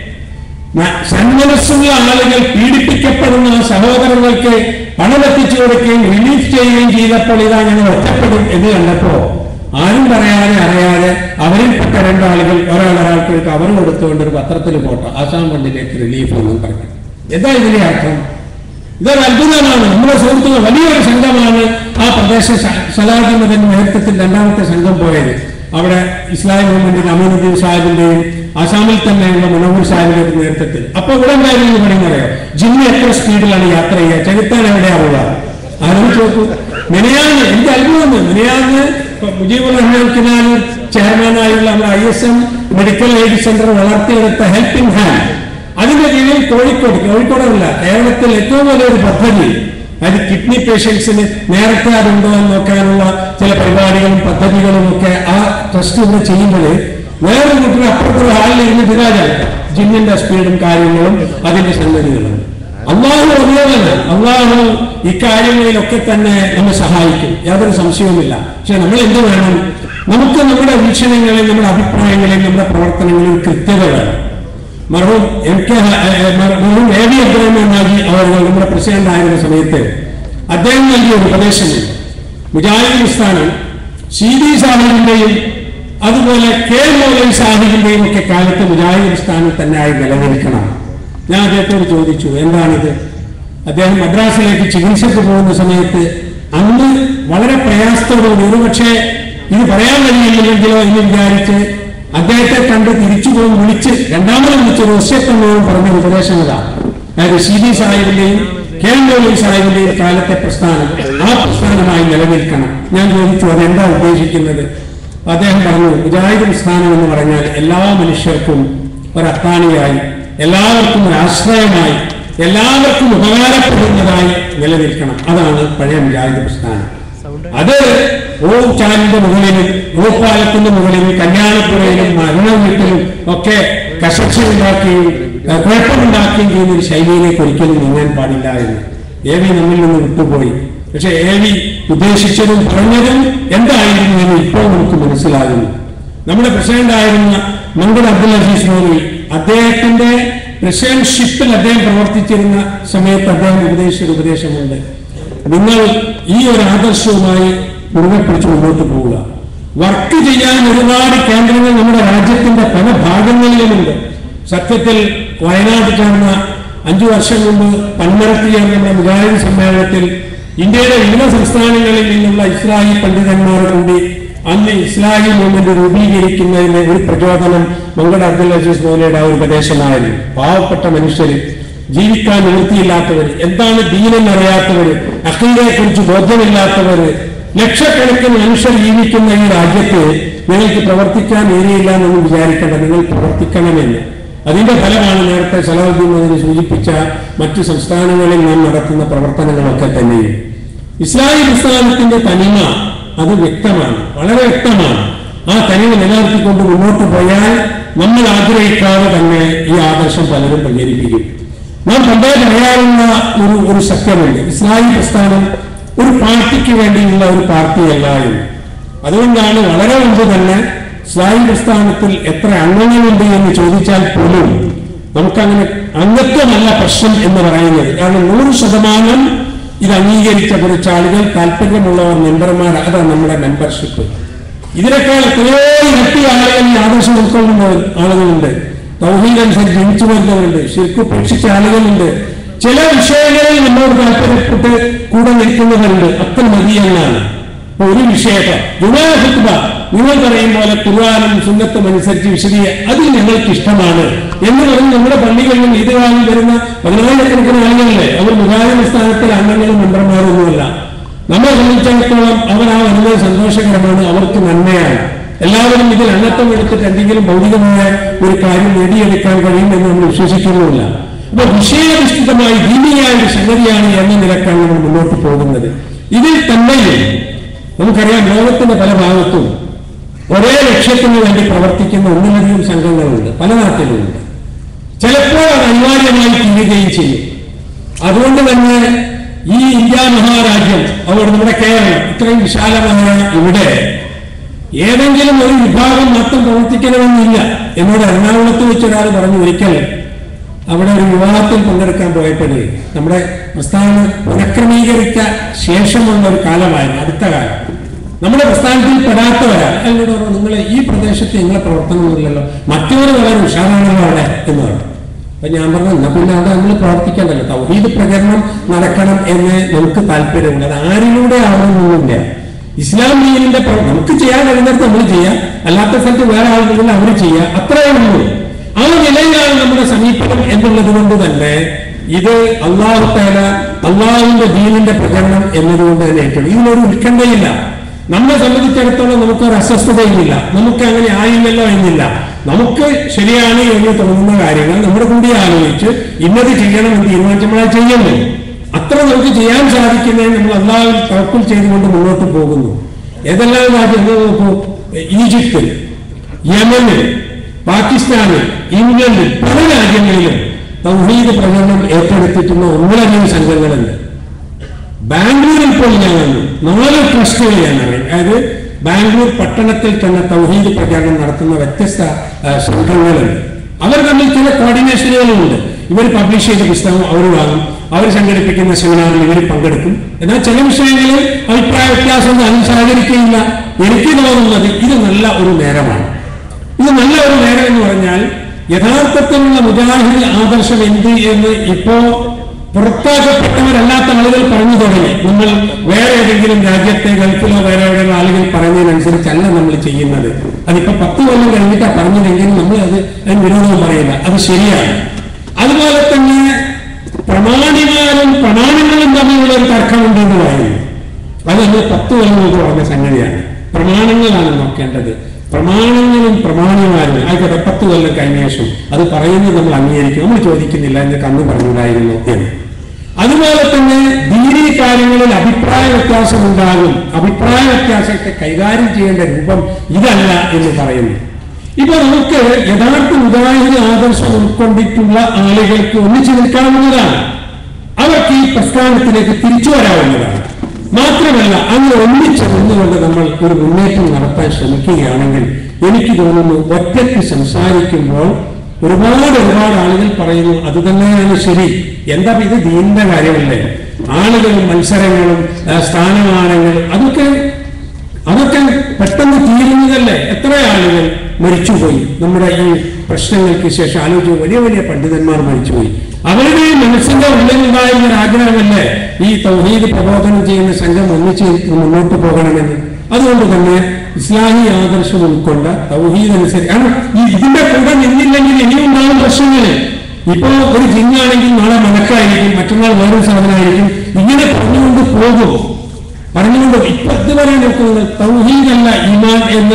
ന- സന്മനസ്സുള്ള ആളുകൾ പീഡിപ്പിക്കപ്പെടുന്ന സഹോദരങ്ങൾക്ക് പണമെത്തിച്ചു കൊടുക്കുകയും റിലീഫ് ചെയ്യുകയും ചെയ്തപ്പോൾ ഇതാ ഞങ്ങൾ ഒറ്റപ്പെടും എന്ന് കണ്ടപ്പോ ആരും പറയാതെ അറിയാതെ അവരിൽപ്പെട്ട രണ്ടാളുകൾ ഒരാൾ ഒരാൾക്ക് ഒരു കവർ കൊടുത്തുകൊണ്ട് ഒരു പത്രത്തിൽ പോട്ടോ ആസാം ഫണ്ടിലേക്ക് റിലീഫ് എന്നും പറഞ്ഞു എന്താ ഇതിന്റെ അർത്ഥം ഇതൊരു അത്ഭുതമാണ് നമ്മുടെ സുഹൃത്തുക്കൾ വലിയൊരു സംഘമാണ് ആ പ്രദേശ സലാഹിമതിന്റെ നേതൃത്വത്തിൽ രണ്ടാമത്തെ സംഘം പോയത് അവിടെ ഇസ്ലാമിക് മൂവ്മെന്റിന്റെ അമീനുദ്ദീൻ സാഹിബിന്റെയും ആസാമിൽ തന്നെയുള്ള മനോഹർ സാഹിബിന്റെ നേതൃത്വത്തിൽ അപ്പൊ ഇവിടെ എന്തായിരുന്നു പറയുന്നറിയോ ജിമ്മി എത്ര സ്പീഡിലാണ് യാത്ര ചെയ്യുക ചെകുത്താൻ എവിടെയാവുക ആലോചിച്ച് നോക്കൂ മിനിയാന്ന് എനിക്ക് അത്ഭുതമുണ്ട് മിനിയാന്ന് ഇപ്പൊ മുജീബുർ റഹ്മാൻ കിനാൻ ചെയർമാനായുള്ള നമ്മുടെ I S M medical aid centre വളർത്തിയെടുത്ത ഹെൽപ്പിംഗ് ഹാൻഡ് അതിന്റെ കീഴിൽ കോഴിക്കോട് കോഴിക്കോടല്ല കേരളത്തിൽ ഏറ്റവും വലിയൊരു പദ്ധതി അത് കിഡ്നി പേഷ്യൻസിന് നേരത്തെ അതുണ്ടോ എന്ന് നോക്കാനുള്ള ചില പരിപാടികളും പദ്ധതികളും ഒക്കെ ആ ട്രസ്റ്റ് ഇവിടെ ചെയ്യുമ്പോൾ വേറൊരു കുട്ടിയുടെ അപ്പുറത്തുള്ള ഹാളിൽ ഇരുന്ന് വിരാജാണ് ജിമ്മിന്റെ സ്പീഡും കാര്യങ്ങളും അതിന്റെ സംഗതികളും അള്ളാഹു അറിയാമല്ല അള്ളാഹു ഇക്കാര്യങ്ങളിലൊക്കെ തന്നെ നമ്മെ സഹായിക്കും യാതൊരു സംശയവുമില്ല പക്ഷെ നമ്മൾ എന്ത് വേണം നമുക്ക് നമ്മുടെ വീക്ഷണങ്ങളിൽ നമ്മുടെ അഭിപ്രായങ്ങളിൽ നമ്മുടെ പ്രവർത്തനങ്ങളിൽ കൃത്യത വേണം മറവും എം കെ മറവും എ വി അബ്ദുറഹ്മാൻ നാജി അവർ നമ്മുടെ പ്രസിഡന്റ് ആയിരുന്ന സമയത്ത് അദ്ദേഹം നൽകിയ ഒരു ഉപദേശമുണ്ട് മുജാഹിദ് സ്ഥാനം സി ഡി സാഹിബിന്റെയും അതുപോലെ കെ മൗലവി സാഹിബിന്റെയും ഒക്കെ കാലത്ത് മുജാഹിദ് സ്ഥാനം തന്നെ ആയി നിലനിൽക്കണം ഞാൻ അദ്ദേഹത്തോട് ചോദിച്ചു എന്താണിത് അദ്ദേഹം മദ്രാസിലേക്ക് ചികിത്സക്ക് പോകുന്ന സമയത്ത് അന്ന് വളരെ പ്രയാസത്തോടുകൂടി ഒരുപക്ഷെ ഇത് പറയാൻ കഴിയില്ലെങ്കിലോ എന്ന് വിചാരിച്ച് അദ്ദേഹത്തെ കണ്ട് തിരിച്ചു പോകും വിളിച്ച് രണ്ടാമത് വിളിച്ച് റഷ്യത്തമ്മവും പറഞ്ഞ ഉപദേശം ഇതാണ് അതായത് സി ഡി സാഹിബിന്റെയും കെ എം മൗലവി സാഹിബിന്റെയും കാലത്തെ പ്രസ്ഥാനം ആ പ്രസ്ഥാനമായി നിലനിൽക്കണം ഞാൻ ചോദിച്ചു അതെന്താ ഉദ്ദേശിക്കുന്നത് അദ്ദേഹം പറഞ്ഞു മുജാഹിദ് പ്രസ്ഥാനം എന്ന് പറഞ്ഞാൽ എല്ലാ മനുഷ്യർക്കും ഒരു അത്താണിയായി എല്ലാവർക്കും ഒരു ആശ്രയമായി എല്ലാവർക്കും ഉപകാരപ്പെടുന്നതായി നിലനിൽക്കണം അതാണ് പഴയ മുജാഹിദ് പ്രസ്ഥാനം അത് ഓ ചാലിന്റെ മുകളിലും ഓപ്പാലത്തിന്റെ മുകളിലും കല്യാണപ്പുറയിലും മരണ വീട്ടിലും ഒക്കെ കശക്ഷം ഉണ്ടാക്കുകയും ഏഹ്, കുഴപ്പമുണ്ടാക്കുകയും ചെയ്യുന്ന ഒരു ശൈലിയിലേക്ക് ഒരിക്കലും നീങ്ങാൻ പാടില്ല എന്ന് എ വി നമ്മിൽ നിന്ന് വിട്ടുപോയി പക്ഷെ എ വി ഉദ്ദേശിച്ചതും പറഞ്ഞതും എന്തായിരുന്നു എന്ന് ഇപ്പോൾ നമുക്ക് മനസ്സിലാകുന്നു നമ്മുടെ പ്രസിഡന്റ് ആയിരുന്ന മംഗൾ അബ്ദുൽ അസീസ് മോദി അദ്ദേഹത്തിന്റെ പ്രസിഡന്റ്ഷിപ്പിൽ അദ്ദേഹം പ്രവർത്തിച്ചിരുന്ന സമയത്ത് അദ്ദേഹം ഉപദേശിച്ച ഉപദേശമുണ്ട് നിങ്ങൾ ഈ ഒരു ആദർശവുമായി മുറുകെ പിടിച്ച് മുന്നോട്ട് പോവുക വർക്ക് ചെയ്യാൻ ഒരുപാട് കേന്ദ്രങ്ങൾ നമ്മുടെ രാജ്യത്തിന്റെ പല ഭാഗങ്ങളിലുമുണ്ട് സത്യത്തിൽ വയനാട് ചേർന്ന അഞ്ചു വർഷം മുമ്പ് പന്മരത്ത് ചേർന്ന നമ്മുടെ മുജാഹിദ് സമ്മേളനത്തിൽ ഇന്ത്യയുടെ വിവിധ സംസ്ഥാനങ്ങളിൽ നിന്നുള്ള ഇസ്ലാഹി പണ്ഡിതന്മാർ കൂടി അന്ന് ഇസ്ലാഹി മൂവ്മെന്റ് രൂപീകരിക്കുന്നതിന് ഒരു പ്രചോദനം മംഗൾ അബ്ദുൽ അസീസ് മോലയുടെ ആ ഒരു ഉപദേശമായിരുന്നു പാവപ്പെട്ട മനുഷ്യര് ജീവിക്കാൻ നിവൃത്തിയില്ലാത്തവർ എന്താണ് ദീനെന്ന് അറിയാത്തവർ അഖീലയെ കുറിച്ച് ബോധ്യമില്ലാത്തവർ ലക്ഷക്കണക്കിന് മനുഷ്യർ ജീവിക്കുന്ന ഈ രാജ്യത്ത് നിങ്ങൾക്ക് പ്രവർത്തിക്കാൻ ഏരിയയില്ല എന്നൊന്നും വിചാരിക്കേണ്ട നിങ്ങൾ പ്രവർത്തിക്കണമെന്ന് അതിന്റെ ഫലമാണ് നേരത്തെ സലാഹുദ്ദീൻ അതിന് സൂചിപ്പിച്ച മറ്റു സംസ്ഥാനങ്ങളിൽ നാം നടത്തുന്ന പ്രവർത്തനങ്ങളൊക്കെ തന്നെയും ഇസ്ലാമി പ്രസ്ഥാനത്തിന്റെ തനിമ അത് വ്യക്തമാണ് വളരെ വ്യക്തമാണ് ആ തനിമ നിലനിർത്തിക്കൊണ്ട് മുന്നോട്ട് പോയാൽ നമ്മൾ ആഗ്രഹിക്കാതെ തന്നെ ഈ ആദർശം പലരും പ്രചരിപ്പിക്കും നാം പണ്ടേ പറയാറുള്ള ഒരു ഒരു സത്യമുണ്ട് ഇസ്ലാമി പ്രസ്ഥാനം ഒരു പാർട്ടിക്ക് വേണ്ടിയുള്ള ഒരു പാർട്ടിയല്ല എന്ന് അതുകൊണ്ടാണ് വളരെ മുമ്പ് തന്നെ ഇസ്ലാമി പ്രസ്ഥാനത്തിൽ എത്ര അംഗങ്ങളുണ്ട് എന്ന് ചോദിച്ചാൽ പോലും നമുക്കങ്ങനെ അംഗത്വമല്ല പ്രശ്നം എന്ന് പറയുന്നത് കാരണം നൂറ് ശതമാനം ഇത് അംഗീകരിച്ച കുറച്ച് ആളുകൾ താല്പര്യമുള്ളവർ മെമ്പർമാർ അതാണ് നമ്മുടെ മെമ്പർഷിപ്പ് ഇതിനേക്കാൾ എത്രയോ ഇരട്ടി ആളുകൾ ഈ ആദർശം ഉൾക്കൊള്ളുന്ന ആളുകളുണ്ട് തൗഹീദ് അനുസരിച്ച് ജനിച്ചു വരുന്നവരുണ്ട് ശരിക്കും ഉപേക്ഷിച്ച ആളുകളുണ്ട് ചില വിഷയങ്ങളിൽ നമ്മോട് താല്പര്യപ്പെട്ട് കൂടെ നിൽക്കുന്നവരുണ്ട് അത്ര മതിയെന്നാണ് ഇപ്പൊ ഒരു വിഷയത്തെ ജുമാഹുത്ബ നിങ്ങൾ പറയും പോലെ ഖുർആാനും സുന്നത്തും അനുസരിച്ച് വിശദീയ അത് ഞങ്ങൾക്ക് ഇഷ്ടമാണ് എന്ന് പറഞ്ഞ് നമ്മുടെ പള്ളികളിലും ഈദ്ഗാഹിൽ വരുന്ന പതിനായിരക്കണക്കിന് ആളുകളിലെ അവർ മുഖാലിന സ്ഥാനത്തിൽ അംഗങ്ങളും മെമ്പർമാരൊന്നുമല്ല നമ്മളെ സംബന്ധിച്ചിടത്തോളം അവർ ആ വരുന്നത് സന്തോഷകരമാണ് അവർക്ക് നന്മയാണ് എല്ലാവരും ഇതിൽ അംഗത്വം എടുത്തിട്ട് എന്തെങ്കിലും ഭൗതികമായ ഒരു കാര്യം നേടിയെടുക്കാൻ കഴിയുമെന്ന് നമ്മൾ വിശ്വസിക്കുന്നുമില്ല അപ്പൊ വിഷയാധിഷ്ഠിതമായി ദീനിയായ ഒരു സംഗതിയാണ് എന്ന നിലക്കാണ് നമ്മൾ മുന്നോട്ട് പോകുന്നത് ഇതിൽ തന്നെയും നമുക്കറിയാം ലോകത്തിന്റെ പല ഭാഗത്തും ഒരേ ലക്ഷ്യത്തിന് വേണ്ടി പ്രവർത്തിക്കുന്ന ഒന്നിലധികം സംഘങ്ങളുണ്ട് പല നാട്ടിലുമുണ്ട് ചിലപ്പോൾ അത് അനിവാര്യമായി തീരുകയും ചെയ്യും അതുകൊണ്ട് തന്നെ ഈ ഇന്ത്യ മഹാരാജ്യം അതുകൊണ്ട് നമ്മുടെ കേരളം ഇത്രയും വിശാലമായ ഇവിടെ ഏതെങ്കിലും ഒരു വിഭാഗം മാത്രം പ്രവർത്തിക്കണമെന്നില്ല എന്നോട് എറണാകുളത്ത് വെച്ച് ഒരാൾ പറഞ്ഞു ഒരിക്കൽ അവിടെ ഒരു വിവാഹത്തിൽ പങ്കെടുക്കാൻ പോയപ്പോഴേ നമ്മുടെ പ്രസ്ഥാനം പുനഃക്രമീകരിച്ച ശേഷമുള്ള ഒരു കാലമായിരുന്നു അടുത്ത കാലം നമ്മുടെ പ്രസ്ഥാനത്തിൽ പെടാത്തവരാ എന്നോട് പറഞ്ഞു നിങ്ങൾ ഈ പ്രദേശത്ത് നിങ്ങളെ പ്രവർത്തനമൊന്നുമില്ലല്ലോ മറ്റൊരു വളരെ ഉഷാറാണല്ലോ അവിടെ എന്ന് പറഞ്ഞു അപ്പൊ ഞാൻ പറഞ്ഞു എന്നാ പിന്നെ അവിടെ നമ്മൾ പ്രവർത്തിക്കണ്ടല്ലോ തൗഹീദ് പ്രചരണം നടക്കണം എന്ന് നമുക്ക് താല്പര്യമുണ്ട് അത് ആരിലൂടെ ആവണമെന്നില്ല ഇസ്ലാം ദീനിന്റെ പ്രവ- നമുക്ക് ചെയ്യാൻ കഴിയുന്നിടത്ത് നമ്മൾ ചെയ്യാം അല്ലാത്ത സ്ഥലത്ത് വേറെ ആളുകൾ അവർ ചെയ്യാം അത്രയേ ഉള്ളൂ ആ നിലയിലാണ് നമ്മുടെ സമീപനം എന്നുള്ളത് കൊണ്ട് തന്നെ ഇത് അള്ളാഹു തേല അള്ളാഹുവിന്റെ ദീനിന്റെ പ്രചരണം എന്നതുകൊണ്ട് തന്നെ ഏറ്റവും ഇതിനൊരു ഉത്കണ്ഠയില്ല നമ്മളെ സംബന്ധിച്ചിടത്തോളം നമുക്കൊരു അസ്വസ്ഥതയുമില്ല നമുക്ക് അങ്ങനെ ആയില്ലല്ലോ എന്നില്ല നമുക്ക് ശരിയാണ് എന്ന് തോന്നുന്ന കാര്യങ്ങൾ നമ്മുടെ കൂടി ആലോചിച്ച് ഇന്നത് ചെയ്യണം എന്ന് തീരുമാനിച്ചപ്പോഴാണ് ചെയ്യുന്നു അത്ര നമുക്ക് ചെയ്യാൻ സാധിക്കുന്നതിന് നമ്മൾ അള്ളാഹു തവക്കുൽ ചെയ്തുകൊണ്ട് മുന്നോട്ട് പോകുന്നു ഏതെല്ലാം രാജ്യങ്ങൾ നോക്കൂ ഈജിപ്തിൽ യമനിൽ പാകിസ്ഥാനിൽ ഇംഗ്ലണ്ടിൽ പല രാജ്യങ്ങളിലും തൗഹീദ് പ്രചരണം ഏറ്റെടുത്തിട്ടുള്ള ഒന്നിലധികം സംഘങ്ങളുണ്ട് ബാംഗ്ലൂരിൽ പോയി ഞാൻ കണ്ടു നാല് ട്രസ്റ്റുകൾ ഞാൻ അറിയാം അതായത് ബാംഗ്ലൂർ പട്ടണത്തിൽ തന്നെ തൗഹീദ് പ്രചാരണം നടത്തുന്ന വ്യത്യസ്ത ആ, സംഘങ്ങളുണ്ട് അവർ തമ്മിൽ ചില കോർഡിനേഷനുകളുമുണ്ട് ഇവർ പബ്ലിഷ് ചെയ്ത പുസ്തകം അവർ വാങ്ങും അവർ സംഘടിപ്പിക്കുന്ന സെമിനാറിൽ ഇവർ പങ്കെടുക്കും എന്നാൽ ചില വിഷയങ്ങളിൽ അഭിപ്രായ വ്യത്യാസം അതിൽ സഹകരിക്കുകയില്ല എനിക്ക് തോന്നുന്നത് ഇത് നല്ല ഒരു നേരമാണ് ഇത് നല്ല ഒരു നേരം എന്ന് പറഞ്ഞാൽ യഥാർത്ഥത്തിലുള്ള മുജാഹിദ് ആദർശം എന്ത് എന്ന് ഇപ്പോ പുറത്താക്കപ്പെട്ടവരല്ലാത്ത ആളുകൾ പറഞ്ഞു തുടങ്ങി നമ്മൾ വേറെ ഏതെങ്കിലും രാജ്യത്തെ ഗൾഫിലോ വേറെ എവിടെയുള്ള ആളുകൾ പറയുന്നതിനനുസരിച്ചല്ല നമ്മൾ ചെയ്യുന്നത് അതിപ്പോ പത്ത് കൊല്ലം കഴിഞ്ഞിട്ടാ പറഞ്ഞതെങ്കിലും നമ്മൾ അത് അതിന് വിരോധം പറയില്ല അത് ശരിയാണ് അതുപോലെ തന്നെ പ്രമാണിമാരും പ്രമാണങ്ങളും തമ്മിലുള്ള ഒരു തർക്കമുണ്ടെന്ന് പറയുന്നു അത് നമ്മൾ പത്ത് കൊല്ലം മുമ്പ് പറഞ്ഞ സംഗതിയാണ് പ്രമാണങ്ങളാണ് നോക്കേണ്ടത് പ്രമാണങ്ങളും പ്രമാണിമാരും ആയിക്കോട്ടെ പത്ത് കൊല്ലം കഴിഞ്ഞ ശേഷം അത് പറയുന്നത് നമ്മൾ അംഗീകരിക്കും നമ്മൾ ചോദിക്കുന്നില്ല എന്ന് കണ്ണു പറഞ്ഞുണ്ടായിരുന്നു എന്ന് അതുപോലെ തന്നെ ദീനീ കാര്യങ്ങളിൽ അഭിപ്രായ വ്യത്യാസം ഉണ്ടാകും അഭിപ്രായ വ്യത്യാസത്തെ കൈകാര്യം ചെയ്യേണ്ട രൂപം ഇതല്ല എന്ന് പറയുന്നു ഇപ്പൊ നമുക്ക് യഥാർത്ഥ ഉദാഹരണ ആദർശം ഉൾക്കൊണ്ടിട്ടുള്ള ആളുകൾക്ക് ഒന്നിച്ചു നിൽക്കാവുന്നതാണ് അവർക്ക് ഈ പ്രസ്ഥാനത്തിലേക്ക് തിരിച്ചു വരാവുന്നതാണ് മാത്രമല്ല അങ്ങ് ഒന്നിച്ച് നിന്നുകൊണ്ട് നമ്മൾ ഒരു മുന്നേറ്റം നടത്താൻ ശ്രമിക്കുകയാണെങ്കിൽ എനിക്ക് തോന്നുന്നു ഒറ്റയ്ക്ക് സംസാരിക്കുമ്പോൾ ഒരുപാട് ഒരുപാട് ആളുകൾ പറയുന്നു അത് തന്നെയാണ് ശരി എന്താ ഇപ്പൊ ഇത് ദീനിന്റെ കാര്യമല്ലേ ആളുകളും മത്സരങ്ങളും ആ, സ്ഥാനമാനങ്ങളും അതൊക്കെ അതൊക്കെ പെട്ടെന്ന് തീരുന്നതല്ലേ എത്ര ആളുകൾ മരിച്ചുപോയി നമ്മുടെ ഈ പ്രശ്നങ്ങൾക്ക് ശേഷം ആലോചിച്ച് വലിയ വലിയ പണ്ഡിതന്മാർ മരിച്ചുപോയി അവരുടെ മനസ്സിന്റെ ഉള്ളിലുണ്ടായിരുന്ന ഒരു ആഗ്രഹമല്ലേ ഈ തൗഹീദ് പ്രബോധനം ചെയ്യുന്ന സംഘം ഒന്നിച്ച് മുന്നോട്ട് പോകണമെന്ന് അതുകൊണ്ട് തന്നെ ഇസ്ലാമി ആദർശം ഉൾക്കൊണ്ട തൗഹീദ് അനുസരിച്ച് കാരണം ഈ ഇതിന്റെ കൂടെ നിന്നില്ലെങ്കിൽ ഇനിയും ഉണ്ടാകും പ്രശ്നങ്ങൾ ഇപ്പോ ഒരു ജിന്നാണെങ്കിൽ നാളെ മലക്കായിരിക്കും മറ്റന്നാൾ വേറൊരു സാധനമായിരിക്കും ഇങ്ങനെ പറഞ്ഞുകൊണ്ട് പോകും പറഞ്ഞുകൊണ്ട് ഇപ്പൊ ഇതുവരെ നോക്കുന്നത് തൗഹീദല്ല ഈമാൻ എന്ന്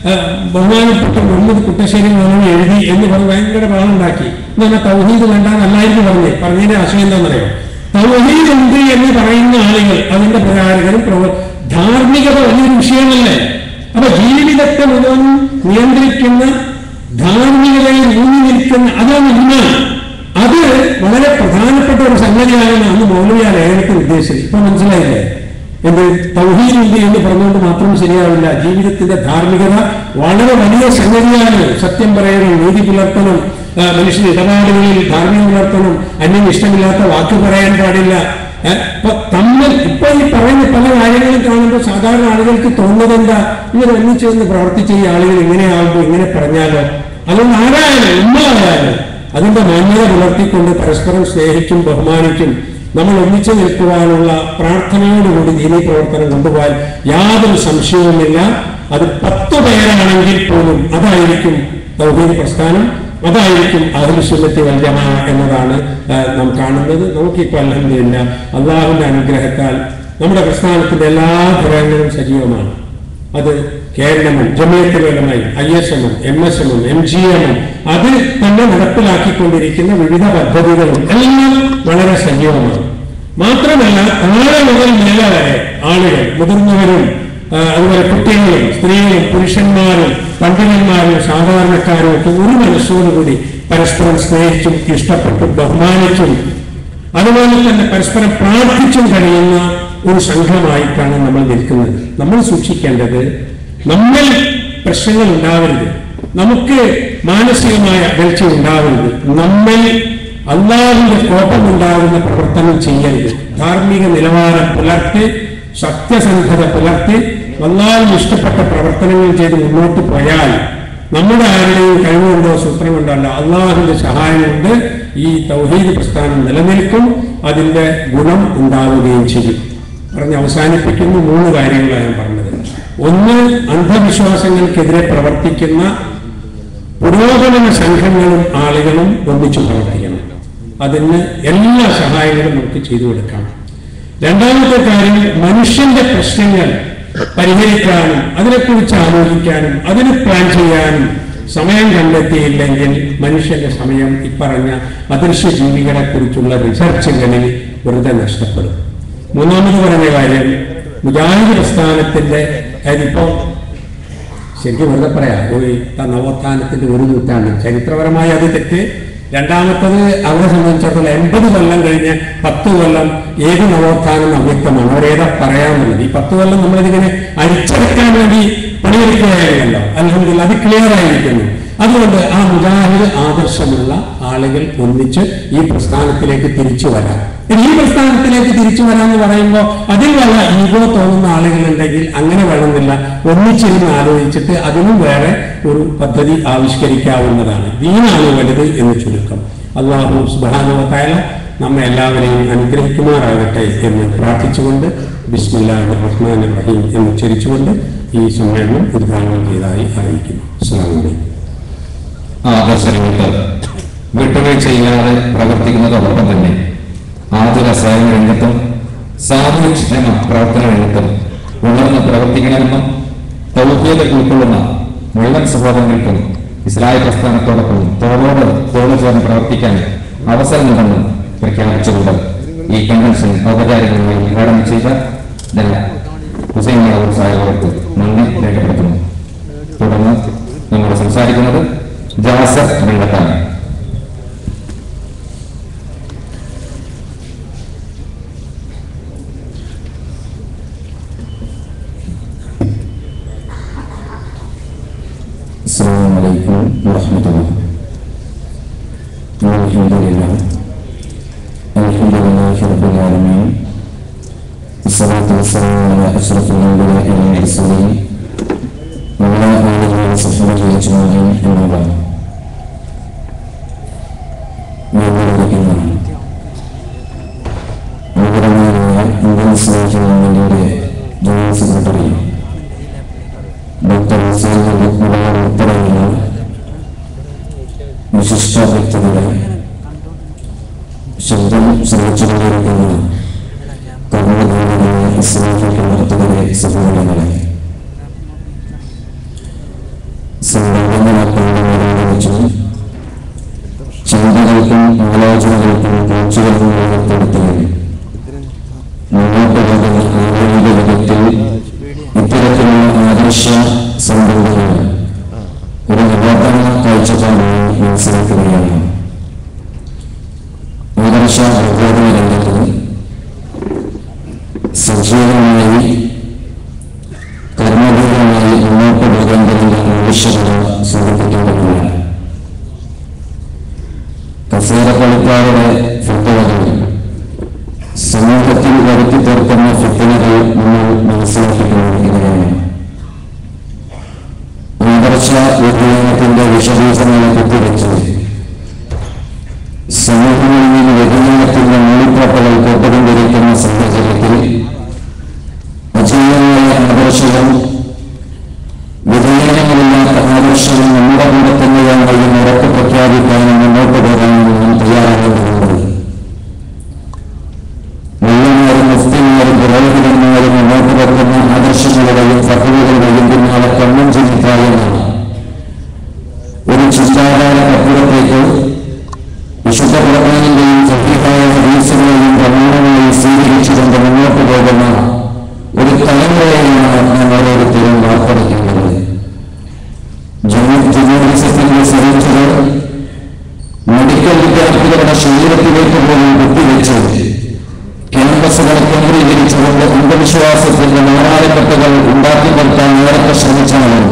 ആ, ബഹുമാനപ്പെട്ട മുഹമ്മദ് കുട്ടശ്ശേരി മോഹൻ എഴുതി എന്ന് പറഞ്ഞ് ഭയങ്കര ബഹളുണ്ടാക്കി എന്നാൽ തൗഹീദ് വേണ്ട നല്ലായിരുന്നു പറഞ്ഞേ പറഞ്ഞതിന്റെ ആശയം എന്താണെന്നറിയോ തൗഹീദ് ഉണ്ട് എന്ന് പറയുന്ന ആളുകൾ അതിന്റെ പ്രചാരകരും പ്രവ- ധാർമ്മികത വലിയൊരു വിഷയമല്ലേ അപ്പൊ ജീവിതത്തെ മുഴുവൻ നിയന്ത്രിക്കുന്ന ധാർമ്മികതയിൽ ഊന്നി നിൽക്കുന്ന അതാണ് ഇമാൻ അത് വളരെ പ്രധാനപ്പെട്ട ഒരു സംഗതിയാണെന്ന് അന്ന് മൗലവി ആ ലേഖനത്തിൽ ഉദ്ദേശിച്ചത് ഇപ്പൊ മനസ്സിലായില്ലേ എന്ത് തൗഹീദില്ല എന്ന് പറഞ്ഞുകൊണ്ട് മാത്രം ശരിയാവില്ല ജീവിതത്തിന്റെ ധാർമ്മികത വളരെ വലിയ സംഗതിയാണ് സത്യം പറയണം നീതി പുലർത്തണം ആ, മനുഷ്യൻ ഇടപാടുകളിൽ ധാർമ്മികം പുലർത്തണം അന്യം ഇഷ്ടമില്ലാത്ത വാക്ക് പറയാൻ പാടില്ല ഏ, ഇപ്പൊ തമ്മിൽ ഇപ്പൊ ഈ പറയുന്ന പല കാര്യങ്ങളും കാണുമ്പോൾ സാധാരണ ആളുകൾക്ക് തോന്നുന്നത് എന്താ ഇവർ ഒന്നിച്ചു നിന്ന് പ്രവർത്തിച്ച ഈ ആളുകൾ ഇങ്ങനെയാകുമ്പോൾ ഇങ്ങനെ പറഞ്ഞാലോ അതുകൊണ്ട് ആരായാലും ഉമ്മയായാലും അതിന്റെ മാന്യത പുലർത്തിക്കൊണ്ട് പരസ്പരം സ്നേഹിച്ചും ബഹുമാനിച്ചും നമ്മൾ ഒന്നിച്ചു നിൽക്കുവാനുള്ള പ്രാർത്ഥനയോടുകൂടി ദീനീ പ്രവർത്തനം കൊണ്ടുപോകാൻ യാതൊരു സംശയവുമില്ല അത് പത്ത് പേരാണെങ്കിൽ പോലും അതായിരിക്കും തൗഹീദ് പ്രസ്ഥാനം അതായിരിക്കും അഹ്ലുസുന്നത്തി വല്യമ എന്നതാണ് ആ, നാം കാണുന്നത് നമുക്കിപ്പോൾ അലഹമില്ല അള്ളാഹുവിന്റെ അനുഗ്രഹത്താൽ നമ്മുടെ പ്രസ്ഥാനത്തിന്റെ എല്ലാ ഘടകങ്ങളും സജീവമാണ് അത് കേരളമും ജമിയത്തുലമായി ഐ എസ് എമ്മും എം എസ് എമ്മും എം ജി എമ്മും അതിൽ തന്നെ നടപ്പിലാക്കിക്കൊണ്ടിരിക്കുന്ന വിവിധ പദ്ധതികളും എല്ലാം വളരെ സജീവമാണ് മാത്രമല്ല താഴെ മുതൽ മേലെ വരെ ആളുകൾ മുതിർന്നവരും ആ, അതുപോലെ കുട്ടികളും സ്ത്രീകളും പുരുഷന്മാരും പണ്ഡിതന്മാരും സാധാരണക്കാരും ഒക്കെ ഒരു മനസ്സോടുകൂടി പരസ്പരം സ്നേഹിച്ചും ഇഷ്ടപ്പെട്ടും ബഹുമാനിച്ചും അതുപോലെ തന്നെ പരസ്പരം പ്രാർത്ഥിച്ചും കഴിയുന്ന ഒരു സംഘമായിട്ടാണ് നമ്മൾ നിൽക്കുന്നത് നമ്മൾ സൂക്ഷിക്കേണ്ടത് നമ്മൾ പ്രശ്നങ്ങൾ ഉണ്ടാവരുത് നമുക്ക് മാനസികമായ അകൽച്ച ഉണ്ടാവരുത് നമ്മൾ അള്ളാഹുവിന്റെ കോപം ഉണ്ടാകുന്ന പ്രവർത്തനം ചെയ്യരുത് ധാർമ്മിക നിലവാരം പുലർത്തി സത്യസന്ധത പുലർത്തി അള്ളാഹുവിന് ഇഷ്ടപ്പെട്ട പ്രവർത്തനങ്ങൾ ചെയ്ത് മുന്നോട്ട് പോയാൽ നമ്മുടെ ആരുടെയും കഴിവുകൊണ്ടോ സൂത്രം കൊണ്ടോ അല്ല അള്ളാഹുവിന്റെ സഹായം കൊണ്ട് ഈ തൗഹീദ് പ്രസ്ഥാനം നിലനിൽക്കും അതിന്റെ ഗുണം ഉണ്ടാവുകയും ചെയ്യും പറഞ്ഞ് അവസാനിപ്പിക്കുന്ന മൂന്ന് കാര്യങ്ങളാണ് ഞാൻ പറഞ്ഞത് ഒന്ന് അന്ധവിശ്വാസങ്ങൾക്കെതിരെ പ്രവർത്തിക്കുന്ന പുരോഗമന സംഘങ്ങളും ആളുകളും ഒന്നിച്ചു പ്രവർത്തിക്കണം അതിന് എല്ലാ സഹായങ്ങളും നമുക്ക് ചെയ്തു കൊടുക്കാം രണ്ടാമത്തെ കാര്യം മനുഷ്യന്റെ പ്രശ്നങ്ങൾ പരിഹരിക്കാനും അതിനെക്കുറിച്ച് ആലോചിക്കാനും അതിന് പ്ലാൻ ചെയ്യാനും സമയം കണ്ടെത്തിയില്ലെങ്കിൽ മനുഷ്യന്റെ സമയം ഇപ്പറഞ്ഞ അദൃശ്യ ജീവികളെ കുറിച്ചുള്ള റിസർച്ചുകളിൽ വെറുതെ നഷ്ടപ്പെടും മൂന്നാമത് പറഞ്ഞ കാര്യം മുജാഹിദ് പ്രസ്ഥാനത്തിന്റെ അതിപ്പോ ശരിക്കും വെറുതെ പറയാ ഒരു ത- നവോത്ഥാനത്തിന്റെ ഒരു നൂറ്റാണ്ട് ചരിത്രപരമായി അത് തെറ്റ് രണ്ടാമത്തത് അവരെ സംബന്ധിച്ചിടത്തോളം എൺപത് കൊല്ലം കഴിഞ്ഞ് പത്ത് കൊല്ലം ഏത് നവോത്ഥാനം അവ്യക്തമാണ് അവരേതാ പറയാമെന്നുള്ളത് ഈ പത്ത് കൊല്ലം നമ്മളിതിങ്ങനെ അരിച്ചെടുക്കാൻ വേണ്ടി പണിയെടുക്കുകയായിരുന്നല്ലോ അല്ലെങ്കിൽ അത് ക്ലിയർ ആയിരിക്കുന്നു അതുകൊണ്ട് ആ മുജാഹിദ് ആദർശമുള്ള ആളുകൾ ഒന്നിച്ച് ഈ പ്രസ്ഥാനത്തിലേക്ക് തിരിച്ചു വരാം ഇനി ഈ പ്രസ്ഥാനത്തിലേക്ക് തിരിച്ചു വരാമെന്ന് പറയുമ്പോൾ അതിൽ വല്ല ഈഗോ തോന്നുന്ന ആളുകളുണ്ടെങ്കിൽ അങ്ങനെ വേണമെന്നില്ല ഒന്നിച്ചിരുന്ന് ആലോചിച്ചിട്ട് അതിനും വേറെ ഒരു പദ്ധതി ആവിഷ്കരിക്കാവുന്നതാണ് ദീനാണ് വലുത് എന്ന് ചുരുക്കം അള്ളാഹു സുബാനുവത്തായ നമ്മെ എല്ലാവരെയും അനുഗ്രഹിക്കുമാറാകട്ടെ എന്ന് പ്രാർത്ഥിച്ചുകൊണ്ട് ബിസ്മില്ലാഹി റഹ്മാൻ റഹീം എന്ന് ഉച്ചരിച്ചുകൊണ്ട് ഈ സമ്മേളനം ഉദ്ഘാടനം ചെയ്തതായി അറിയിക്കുന്നു അസ്സാം വലൈക്കും ആദർശങ്ങൾക്ക് വിട്ടുവീഴ്ചയില്ലാതെ പ്രവർത്തിക്കുന്നതോടൊപ്പം തന്നെ ആതുര സേവന രംഗത്തും സാമൂഹ്യക്ഷേമ പ്രവർത്തന രംഗത്തും ഉണർന്ന് പ്രവർത്തിക്കണമെന്നും തൗഹീദ് ഉൾക്കൊള്ളുന്ന മുഴുവൻ സഹോദരങ്ങൾക്കും ഇസ്രായേൽ പ്രസ്ഥാനത്തോടൊപ്പം തോളോട് തോള് ചേർന്ന് പ്രവർത്തിക്കാൻ അവസരമുണ്ടെന്നും പ്രഖ്യാപിച്ചുകൊണ്ട് ഈ കൺവെൻഷൻ ഔപചാരികമായി ഉദ്ഘാടനം ചെയ്ത ഡല്ല ഹുസൈൻ യാദവ് സാഹിബർക്ക് നന്ദി രേഖപ്പെടുത്തുന്നു തുടർന്ന് നമ്മൾ സംസാരിക്കുന്നത് ജാസർ വെള്ളത്താണ് السلام عليكم ورحمة الله الحمد لله الحمد لله رب العالمين الصلاة والسلام على أشرف الأنبياء والمرسلين وعلى آله وصحبه أجمعين أما بعد ഞങ്ങളിരിക്കുന്നതാണ് ആദരണീയനായ ഇന്ത്യൻ സ്നേഹ ഗവൺമെന്റിന്റെ general secretary doctor Hussain Mubar ഉൾപ്പെടെയുള്ള വിശിഷ്ട വ്യക്തികളെ ശബ്ദം ശ്രമിച്ചുകൊണ്ടിരിക്കുന്ന കർമ്മധാരകളെ ഇസ്ലാമിക പ്രവർത്തകരെ സഹോദരങ്ങളെ സംരംഭങ്ങളൊക്കെ നിർവഹിച്ചു ചിന്തകൾക്കും ആലോചനകൾക്കും പൂച്ചുകളും ഏർപ്പെടുത്തുകയും മുന്നോട്ട് പോകുന്ന ആധുനിക യുഗത്തിൽ ഇത്തരത്തിലുള്ള ആദർശ സംരംഭങ്ങൾ ഒരു നവോത്ഥാന കാഴ്ചപ്പാടായി മനസ്സിലാക്കുകയാണ് ആദർശ പ്രബോധന രംഗത്ത് സജീവമായി കർമ്മപൂർവമായി മുന്നോട്ട് പോകേണ്ടതിന്റെ ആവശ്യകത സൂചിപ്പിക്കേണ്ടതില്ല കസേരപ്പണിക്കാരുടെ ഫിത്തനകൾ സമൂഹത്തിൽ വരുത്തി തീർക്കുന്ന ഫിത്തനകൾ നമ്മൾ മനസ്സിലാക്കിക്കൊണ്ടിരിക്കുകയാണ് ആദർശ വ്യതിയാനത്തിന്റെ വിശദീകരണങ്ങളെ കുത്തിവെച്ച് സമൂഹങ്ങളിൽ നിന്ന് വ്യതിയാനത്തിന്റെ മൂളിപ്പാട്ടുകൾ കേട്ടുകൊണ്ടിരിക്കുന്ന സാഹചര്യത്തിൽ അജീവമായ ആദർശവും വ്യതിയാനങ്ങളില്ലാത്ത ആദർശവും നമ്മുടെ കൂടെ തന്നെയാണ് എന്ന് ഉറപ്പ് പ്രഖ്യാപിക്കാനും മുന്നോട്ട് പോകാനും നാം തയ്യാറാകേണ്ടതുണ്ട് മുഴുവന്മാരും മുസ്ലിംമാരും പുരോഹിതന്മാരും മുന്നോട്ട് വെക്കുന്ന ആദർശങ്ങളുടെയും പദ്ധതികളുടെയും പിന്നാലെ കണ്ണും ചിന്തിക്കാവുന്നതാണ് ഒരു ചിന്താധാരക്കപ്പുറത്തേക്ക് വിശുദ്ധ ഖുർആാനിന്റെയും സഹിഹായ ഹദീസുകളെയും പ്രമാണമായി സ്വീകരിച്ചുകൊണ്ട് മുന്നോട്ട് പോകുന്ന ഒരു തലമുറയെയാണ് നാം ഓരോരുത്തരും വാർത്തെടുക്കേണ്ടത് ജേർണലിസത്തിന്റെ സഹിച്ചത് മെഡിക്കൽ വിദ്യാർത്ഥികളുടെ ശരീരത്തിലേക്ക് പോലും കുത്തിവെച്ച് ക്യാമ്പസുകളെ കേന്ദ്രീകരിച്ചുകൊണ്ട് അന്ധവിശ്വാസത്തിന്റെ നാരായപ്പെട്ടകൾ ഉണ്ടാക്കി നിർത്താൻ നേരത്തെ ശ്രമിച്ചാണ്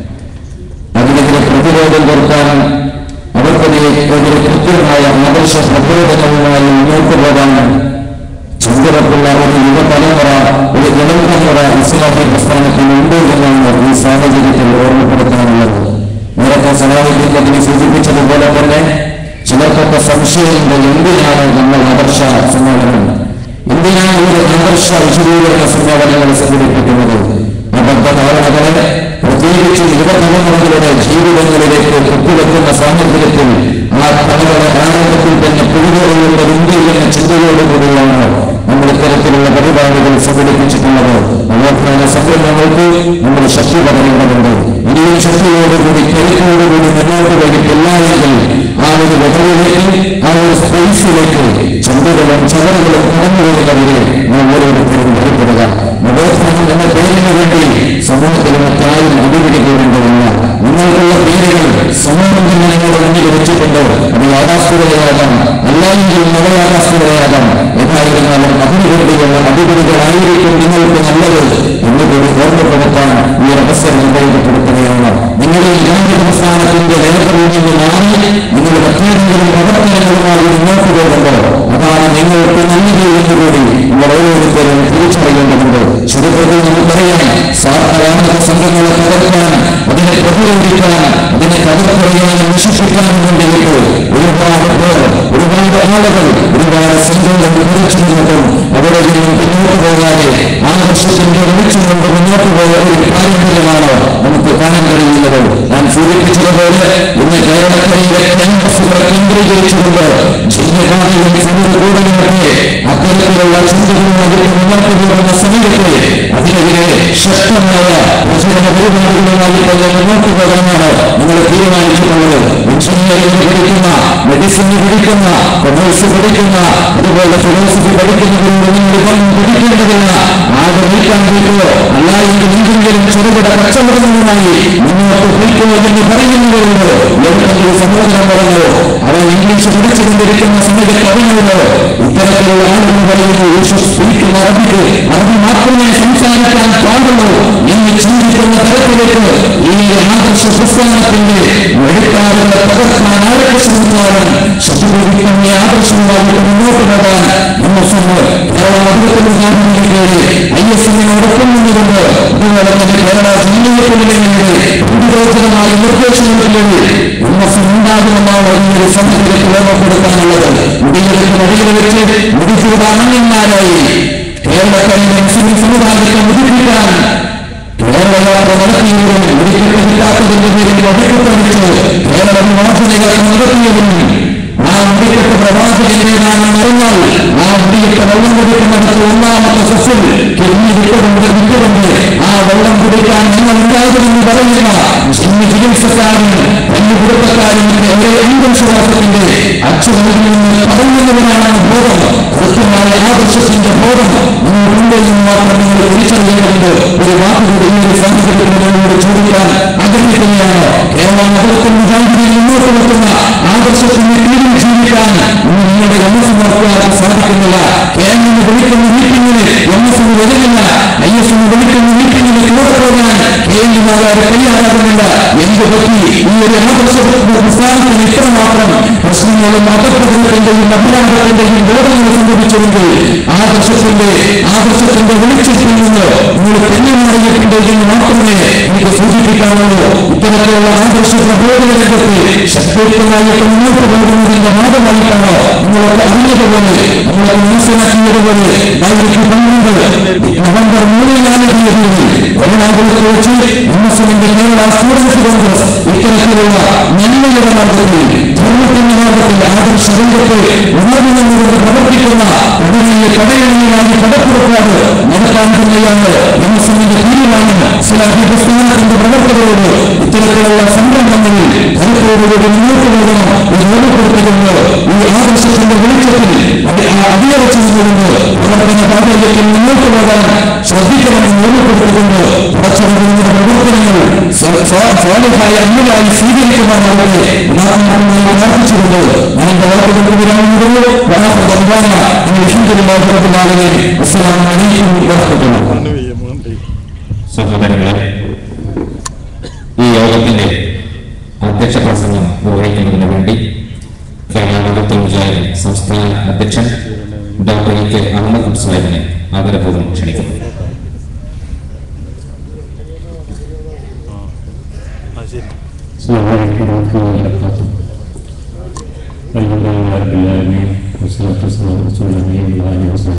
അതിനെതിരെ പ്രതിരോധം തീർക്കാൻ അവർക്കെതിരെ ഒരു കൃത്യമായ ആദർശ പ്രബോധനവുമായി മുന്നോട്ട് പോകാൻ ചുവടുറപ്പുള്ള ഒരു യുവതലമുറ ഒരു ഇളം തലമുറ ഇസ്ലാമിക പ്രസ്ഥാനത്തിനുണ്ട് എന്നാണ് ഈ സാഹചര്യത്തിൽ ഓർമ്മപ്പെടുത്താനുള്ളത് നേരത്തെ സഹായിക്കുന്നതിന് സൂചിപ്പിച്ചതുപോലെ തന്നെ ചിലർക്കൊക്കെ സംശയമുണ്ട് എന്തിനാണ് നമ്മൾ ആദർശ സമ്മേളനം എന്തിനാണ് ഒരു ആദർശ വിശദീകരണ സമ്മേളനങ്ങൾ സംഘടിപ്പിക്കുന്നത് അബദ്ധ ധാരണകളെ പ്രത്യേകിച്ച് യുവതലമുറകളുടെ ജീവിതങ്ങളിലേക്ക് കുത്തിവെക്കുന്ന സാഹചര്യത്തിൽ ആ തലമുറ ആരംഭത്തിൽ തന്നെ പിടികൊള്ളുന്നതുണ്ട് എന്ന ചിന്തയോടുകൂടിയാണ് നമ്മൾ ഇത്തരത്തിലുള്ള പരിപാടികൾ സംഘടിപ്പിച്ചിട്ടുള്ളത് നവോത്ഥാന സംരംഭങ്ങൾക്ക് നമ്മൾ ശക്തി പകരേണ്ടതുണ്ട് ഇനിയും ശക്തിയോടുകൂടി കരുത്തോടുകൂടി മുന്നോട്ട് പോയിട്ടില്ല എങ്കിൽ ആ ഒരു വെതറിലേക്ക് ആ ഒരു സ്പേസിലേക്ക് ചന്തകളും ചവറുകളും കടന്നു പോകുന്നവരെ നാം ഓരോരുത്തരും ഭയപ്പെടുക നവോത്ഥാനം എന്ന പേരിന് വേണ്ടി സമൂഹത്തിൽ മറ്റാരും അടിപിടിക്കേണ്ടതില്ല നിങ്ങൾക്കുള്ള പേരുകൾ സമൂഹം തന്നെ നിങ്ങളുടെ മുന്നിൽ വെച്ചിട്ടുണ്ട് അത് യാഥാസ്ഥിരതയാകാം അല്ലെങ്കിൽ നവയാഥാസ്ഥിരതയാകാം എന്നായിരുന്നാലും അതിനു വേണ്ടിയുള്ള അടിപിടികളായിരിക്കും നിങ്ങൾക്ക് നല്ലത് എന്നുകൂടി ഓർമ്മപ്പെടുത്താൻ ഈ ഒരു അവസരം ഉപയോഗപ്പെടുത്തുകയാണ് നിങ്ങളുടെ ഈ ഗാന്ധി സംസ്ഥാനത്തിന്റെ നേതൃത്വത്തിൽ നിന്ന് മാറി നിങ്ങൾ മറ്റേതെങ്കിലും പ്രവർത്തനങ്ങളുമായി മുന്നോട്ട് പോകുമ്പോൾ അതാണ് നിങ്ങൾക്ക് നല്ലത് എന്നുകൂടി നമ്മൾ ഓരോരുത്തരും തിരിച്ചറിയേണ്ടതുണ്ട് ചുരുക്കത്തിൽ നമുക്കറിയാം സാധാരണ സംഘങ്ങളെ തകർക്കാൻ അതിനെ പ്രതിരോധിക്കാൻ അതിനെ തകർക്കറിയാനും നശിപ്പിക്കാനും വേണ്ടിയിട്ട് ഒരുപാട് പേർ ഒരുപാട് ആളുകൾ ഒരുപാട് സംഘങ്ങൾ കുറിച്ചു നിന്നിട്ടും അവിടെ നിന്നും പിന്നോട്ട് പോകാതെ ആദർശത്തിന്റെ വിളിച്ചുകൊണ്ട് മുന്നോട്ട് പോയ ഒരു പാരമ്പര്യമാണ് നമുക്ക് കാണാൻ കഴിയുന്നത് ഞാൻ സൂചിപ്പിച്ചതുപോലെ ഇന്ന് കേരളക്കരയിലെ ക്യാമ്പസുകളെ കേന്ദ്രീകരിച്ചുകൊണ്ട് ജില്ലകാരിലും സമൂഹകൂടലുമൊക്കെ അത്തരത്തിലുള്ള ചിന്തകളുമായി മുന്നോട്ട് പോകുന്ന സമയത്ത് അതിനെതിരെ ശക്തമായ പ്രചരണ പരിപാടികളുമായി തന്നെ മുന്നോട്ട് പോകാനാണ് നിങ്ങൾ തീരുമാനിച്ചിട്ടുള്ളത് എഞ്ചിനീയറിംഗ് പഠിക്കുന്ന മെഡിസിന് പഠിക്കുന്ന കൊമേഴ്സ് പഠിക്കുന്ന അതുപോലെ ഫിലോസഫി പഠിക്കുന്നതിലൂടെ നിങ്ങൾ ഇതൊന്നും പഠിക്കേണ്ടതില്ല ആകെ നീക്കാണ്ടിരിക്കോ അല്ല എങ്കിൽ എന്തെങ്കിലും ചെറുകിട കച്ചവടങ്ങളുമായി മുന്നോട്ട് പോയിക്കോ എന്ന് പറയുന്നവരുണ്ട് എന്തെങ്കിലും സഹോദരം പറഞ്ഞു അവൻ ഇംഗ്ലീഷ് പഠിച്ചുകൊണ്ടിരിക്കുന്ന സമയത്ത് അറിയുന്നത് ഇത്തരത്തിലുള്ള ആളുകൾ പറയുന്നു യേശു സ്പീക്കുന്ന അറബിക്ക് അറബി മാത്രമേ സംസാരിക്കാൻ പാടുള്ളൂ എന്ന് ചിന്തിക്കുന്ന തരത്തിലേക്ക് ഈ ആദർശ പ്രസ്ഥാനത്തിന്റെ എഴുത്താറുകളെ തകർക്കാൻ ആരൊക്കെ ശ്രമിച്ചാലും ശത്രുവിക്കുന്ന ഈ ആദർശവുമായിട്ട് മുന്നോട്ട് പോകാൻ നമ്മൾ ഐ എസ് എമ്മിനോടൊപ്പം നിന്നുകൊണ്ട് അതുപോലെ തന്നെ കേരള ജില്ലയിലെ പ്രതിരോധമായ നിർദ്ദേശങ്ങളിലേക്ക് എം എസ് ഉണ്ടാകുമെന്നാണ് ഈ ഒരു സമയത്തിലേക്ക് ഓർമ്മപ്പെടുത്താനുള്ളത് മുടിയെടുത്ത് വഴിയിൽ വെച്ച് മുടിചൂട അണങ്ങന്മാരായി കേരളത്തിലെ മുസ്ലിം സമുദായത്തെ മുതിപ്പിക്കാൻ കേരളയാത്ര നടത്തിയവരും ഒരിക്കലില്ലാത്തതിന്റെ പേരിൽ ഒടുക്കത്തടിച്ച് കേരള വിമോചനകൾ നടത്തിയവരും ആ മുടിക്കെട്ട് പ്രവാചകന്റേതാണെന്ന് അറിഞ്ഞാൽ ആ മുടിയെട്ട് വെള്ളം കുടിക്കുന്നിടത്ത് ഒന്നാമത്തെ സസ്യം കിഡ്നി വിട്ടുകൊണ്ട് വിട്ടുകൊണ്ട് ആ വെള്ളം കുടിക്കാൻ നിങ്ങൾ ഉണ്ടാകുമെന്ന് പറയുന്ന ജിമ്മി ചികിത്സ പറഞ്ഞുകൊണ്ട് ഒരു വാക്കുകൂടി ഈ ഒരു സാഹചര്യത്തിനോട് ചോദിക്കാൻ ആഗ്രഹിക്കുകയാണ് കേരള നഗരത്തിൽ മുഖാന്തരം മുന്നോട്ട് വെക്കുന്ന ആദർശത്തിന്റെ കീഴിൽ ജീവിക്കാൻ ഇന്ന് നിങ്ങളുടെ എം എസ് നടത്തുവാൻ സാധിക്കുന്നില്ല കേരളം വിളിക്കുന്ന മീറ്റിംഗിന് എം എസ് വരുന്നില്ല ഐ എസ് വിളിക്കുന്ന മീറ്റിംഗിന് കൂടെ പോകാൻ കേന്ദ്രമാകാൻ തയ്യാറാകുന്നില്ല എന്ത് പറ്റി ഈ ഒരു ആദർശ പ്രസ്ഥാനത്തിന് ഇത്രമാത്രം പ്രശ്നങ്ങളും മതപ്രകടനത്തിന്റെയും അഭിലാഷത്തിന്റെയും ബോധങ്ങൾ സംഭവിച്ചുവെങ്കിൽ ആദർശത്തിന്റെ ആദർശത്തിന്റെ വെളിച്ചത്തിൽ നിന്ന് നിങ്ങൾ തെന്നുമാറിയിട്ടുണ്ട് എന്ന് മാത്രമേ എനിക്ക് സൂചിപ്പിക്കാനുള്ളൂ ഇത്തരത്തിലുള്ള ആദർശ പ്രബോധന രംഗത്ത് ശക്തിയുക്തമായിട്ട് മുന്നോട്ട് പോകുന്നതിന്റെ ഭാഗമായിട്ടാണ് നിങ്ങളൊക്കെ അറിഞ്ഞതുപോലെ നമ്മളെ മനസ്സിലാക്കിയതുപോലെ രണ്ടായിരത്തി പന്ത്രണ്ട് നവംബർ മൂന്നിനാണ് തീയതിയിൽ എറണാകുളത്ത് വെച്ച് എം എസ് എമ്മിന്റെ കേരള സ്റ്റുഡൻസ് കോൺഗ്രസ് ഇത്തരത്തിലുള്ള നന്മയുടെ മാർഗത്തിൽ ധർമ്മത്തിന്റെ മാർഗത്തിൽ ആദർശ രംഗത്ത് ഉണർന്നു നിന്നുകൊണ്ട് പ്രവർത്തിക്കുന്ന ഉടനെ കടയണിയിലായി കടപ്പുറപ്പാട് നടത്താൻ തന്നെയാണ് എം എസ് എമ്മിന്റെ തീരുമാനം ഇസ്ലാഹി പ്രസ്ഥാനത്തിന്റെ പ്രവർത്തകരോട് ഇത്തരത്തിലുള്ള സംരംഭങ്ങളിൽ കരുത്തോടുകൂടി മുന്നോട്ട് പോകണം എന്ന് ഓർമ്മപ്പെടുത്തിക്കൊണ്ട് ഈ ആദർശത്തിന്റെ വെളിച്ചത്തിൽ അത് ആ അടിയറച്ചു നിന്നുകൊണ്ട് പ്രവർത്തന പാതയിലേക്ക് മുന്നോട്ട് പോകാൻ ശ്രദ്ധിക്കണമെന്ന് ഓർമ്മപ്പെടുത്തിക്കൊണ്ട് പടച്ചവരുടെ പ്രവർത്തനങ്ങൾ സ്വ- സ്വ- സ്വാലിഹായ അമ്മയായി സ്വീകരിക്കുവാനാവട്ടെ ഉദാഹരണമായി പ്രാർത്ഥിച്ചുകൊണ്ട് ഞാൻ എന്റെ വാക്കുകൾക്ക് വിരാമിടുന്നു വരാഹുദാന അലഹമുല്ലാഹുറബുലാലേ അസ്സലാമു അലൈക്കും വറഹ്മത്തുള്ളാഹി സഹോദരങ്ങളെ ഈ യോഗത്തിന്റെ അധ്യക്ഷ പ്രസംഗം നിർവഹിക്കുന്നതിന് വേണ്ടി കേരള വകുപ്പ് മുജാഹിദ് സംസ്ഥാന അധ്യക്ഷൻ ഡോക്ടർ എ കെ അഹമ്മദ് സാഹിബിനെ ആദരപൂർവ്വം ക്ഷണിക്കുന്നു السلام عليكم ورحمة الله وبركاته. الحمد لله رب العالمين والصلاة والسلام على رسول الله وعلى آله وصحبه